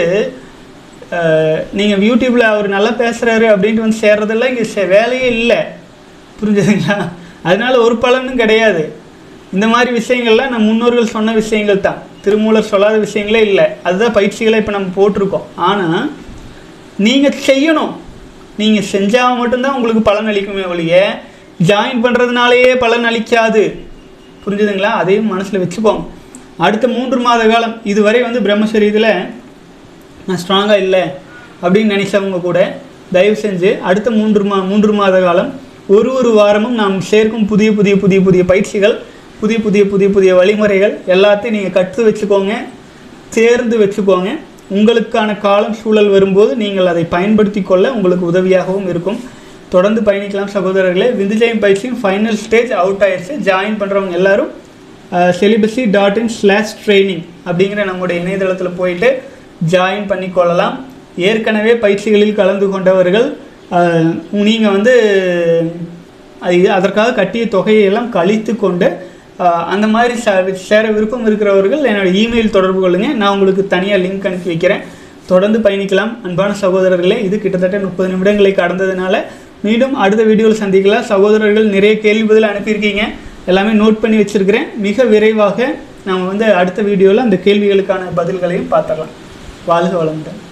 S1: நீங்கள் யூடியூப்பில் அவர் நல்லா பேசுகிறாரு அப்படின்ட்டு வந்து சேர்றதெல்லாம் இங்கே சே- வேலையே இல்லை புரிஞ்சுதுங்களா அதனால ஒரு பலனும் கிடையாது இந்த மாதிரி விஷயங்கள்லாம் நம்ம முன்னோர்கள் சொன்ன விஷயங்கள் தான் திருமூலர் சொல்லாத விஷயங்களே இல்லை அதுதான் பயிற்சிகளை இப்போ நம்ம போட்டிருக்கோம் ஆனால் நீங்கள் செய்யணும் நீங்கள் செஞ்சால் மட்டும்தான் உங்களுக்கு பலன் அளிக்குமே ஒழிய ஜாயின் பண்ணுறதுனாலேயே பலன் அளிக்காது புரிஞ்சுதுங்களா அதையும் மனசில் வச்சுப்போம் அடுத்த மூன்று மாத காலம் இதுவரை வந்து பிரம்மச்சரியத்தில் நான் ஸ்ட்ராங்காக இல்லை அப்படின்னு நினைச்சவங்க கூட தயவு செஞ்சு அடுத்த மூன்று மா மூன்று மாத காலம் ஒரு ஒரு வாரமும் நாம் சேர்க்கும் புதிய புதிய புதிய புதிய பயிற்சிகள் புதிய புதிய புதிய புதிய வழிமுறைகள் எல்லாத்தையும் நீங்கள் கற்று வச்சுக்கோங்க தேர்ந்து வச்சுக்கோங்க உங்களுக்கான காலம் சூழல் வரும்போது நீங்கள் அதை பயன்படுத்தி கொள்ள உங்களுக்கு உதவியாகவும் இருக்கும் தொடர்ந்து பயணிக்கலாம் சகோதரர்களே விந்துஜயம் பயிற்சியும் ஃபைனல் ஸ்டேஜ் அவுட் ஆயிடுச்சு ஜாயின் பண்ணுறவங்க எல்லாரும் celibacy dot in slash training அப்படிங்கிற நம்முடைய இணையதளத்தில் போயிட்டு ஜாயின் பண்ணிக்கொள்ளலாம் ஏற்கனவே பயிற்சிகளில் கலந்து கொண்டவர்கள் நீங்கள் வந்து அது அதற்காக கட்டிய தொகையை எல்லாம் கழித்து கொண்டு அஹ், அந்த மாதிரி ச- சேர விருப்பம் இருக்கிறவர்கள் என்னோட இமெயில் தொடர்பு கொள்ளுங்க நான் உங்களுக்கு தனியாக லிங்க் அனுப்பி வைக்கிறேன் தொடர்ந்து பயணிக்கலாம் அன்பான சகோதரர்களே இது கிட்டத்தட்ட முப்பது நிமிடங்களை கடந்ததுனால மீண்டும் அடுத்த வீடியோவில் சந்திக்கலாம் சகோதரர்கள் நிறைய கேள்வி பதில் அனுப்பியிருக்கீங்க எல்லாமே நோட் பண்ணி வச்சிருக்கிறேன் மிக விரைவாக நம்ம வந்து அடுத்த வீடியோவில் அந்த கேள்விகளுக்கான பதில்களையும் பார்த்துடலாம் வாழ்க வளமுடன்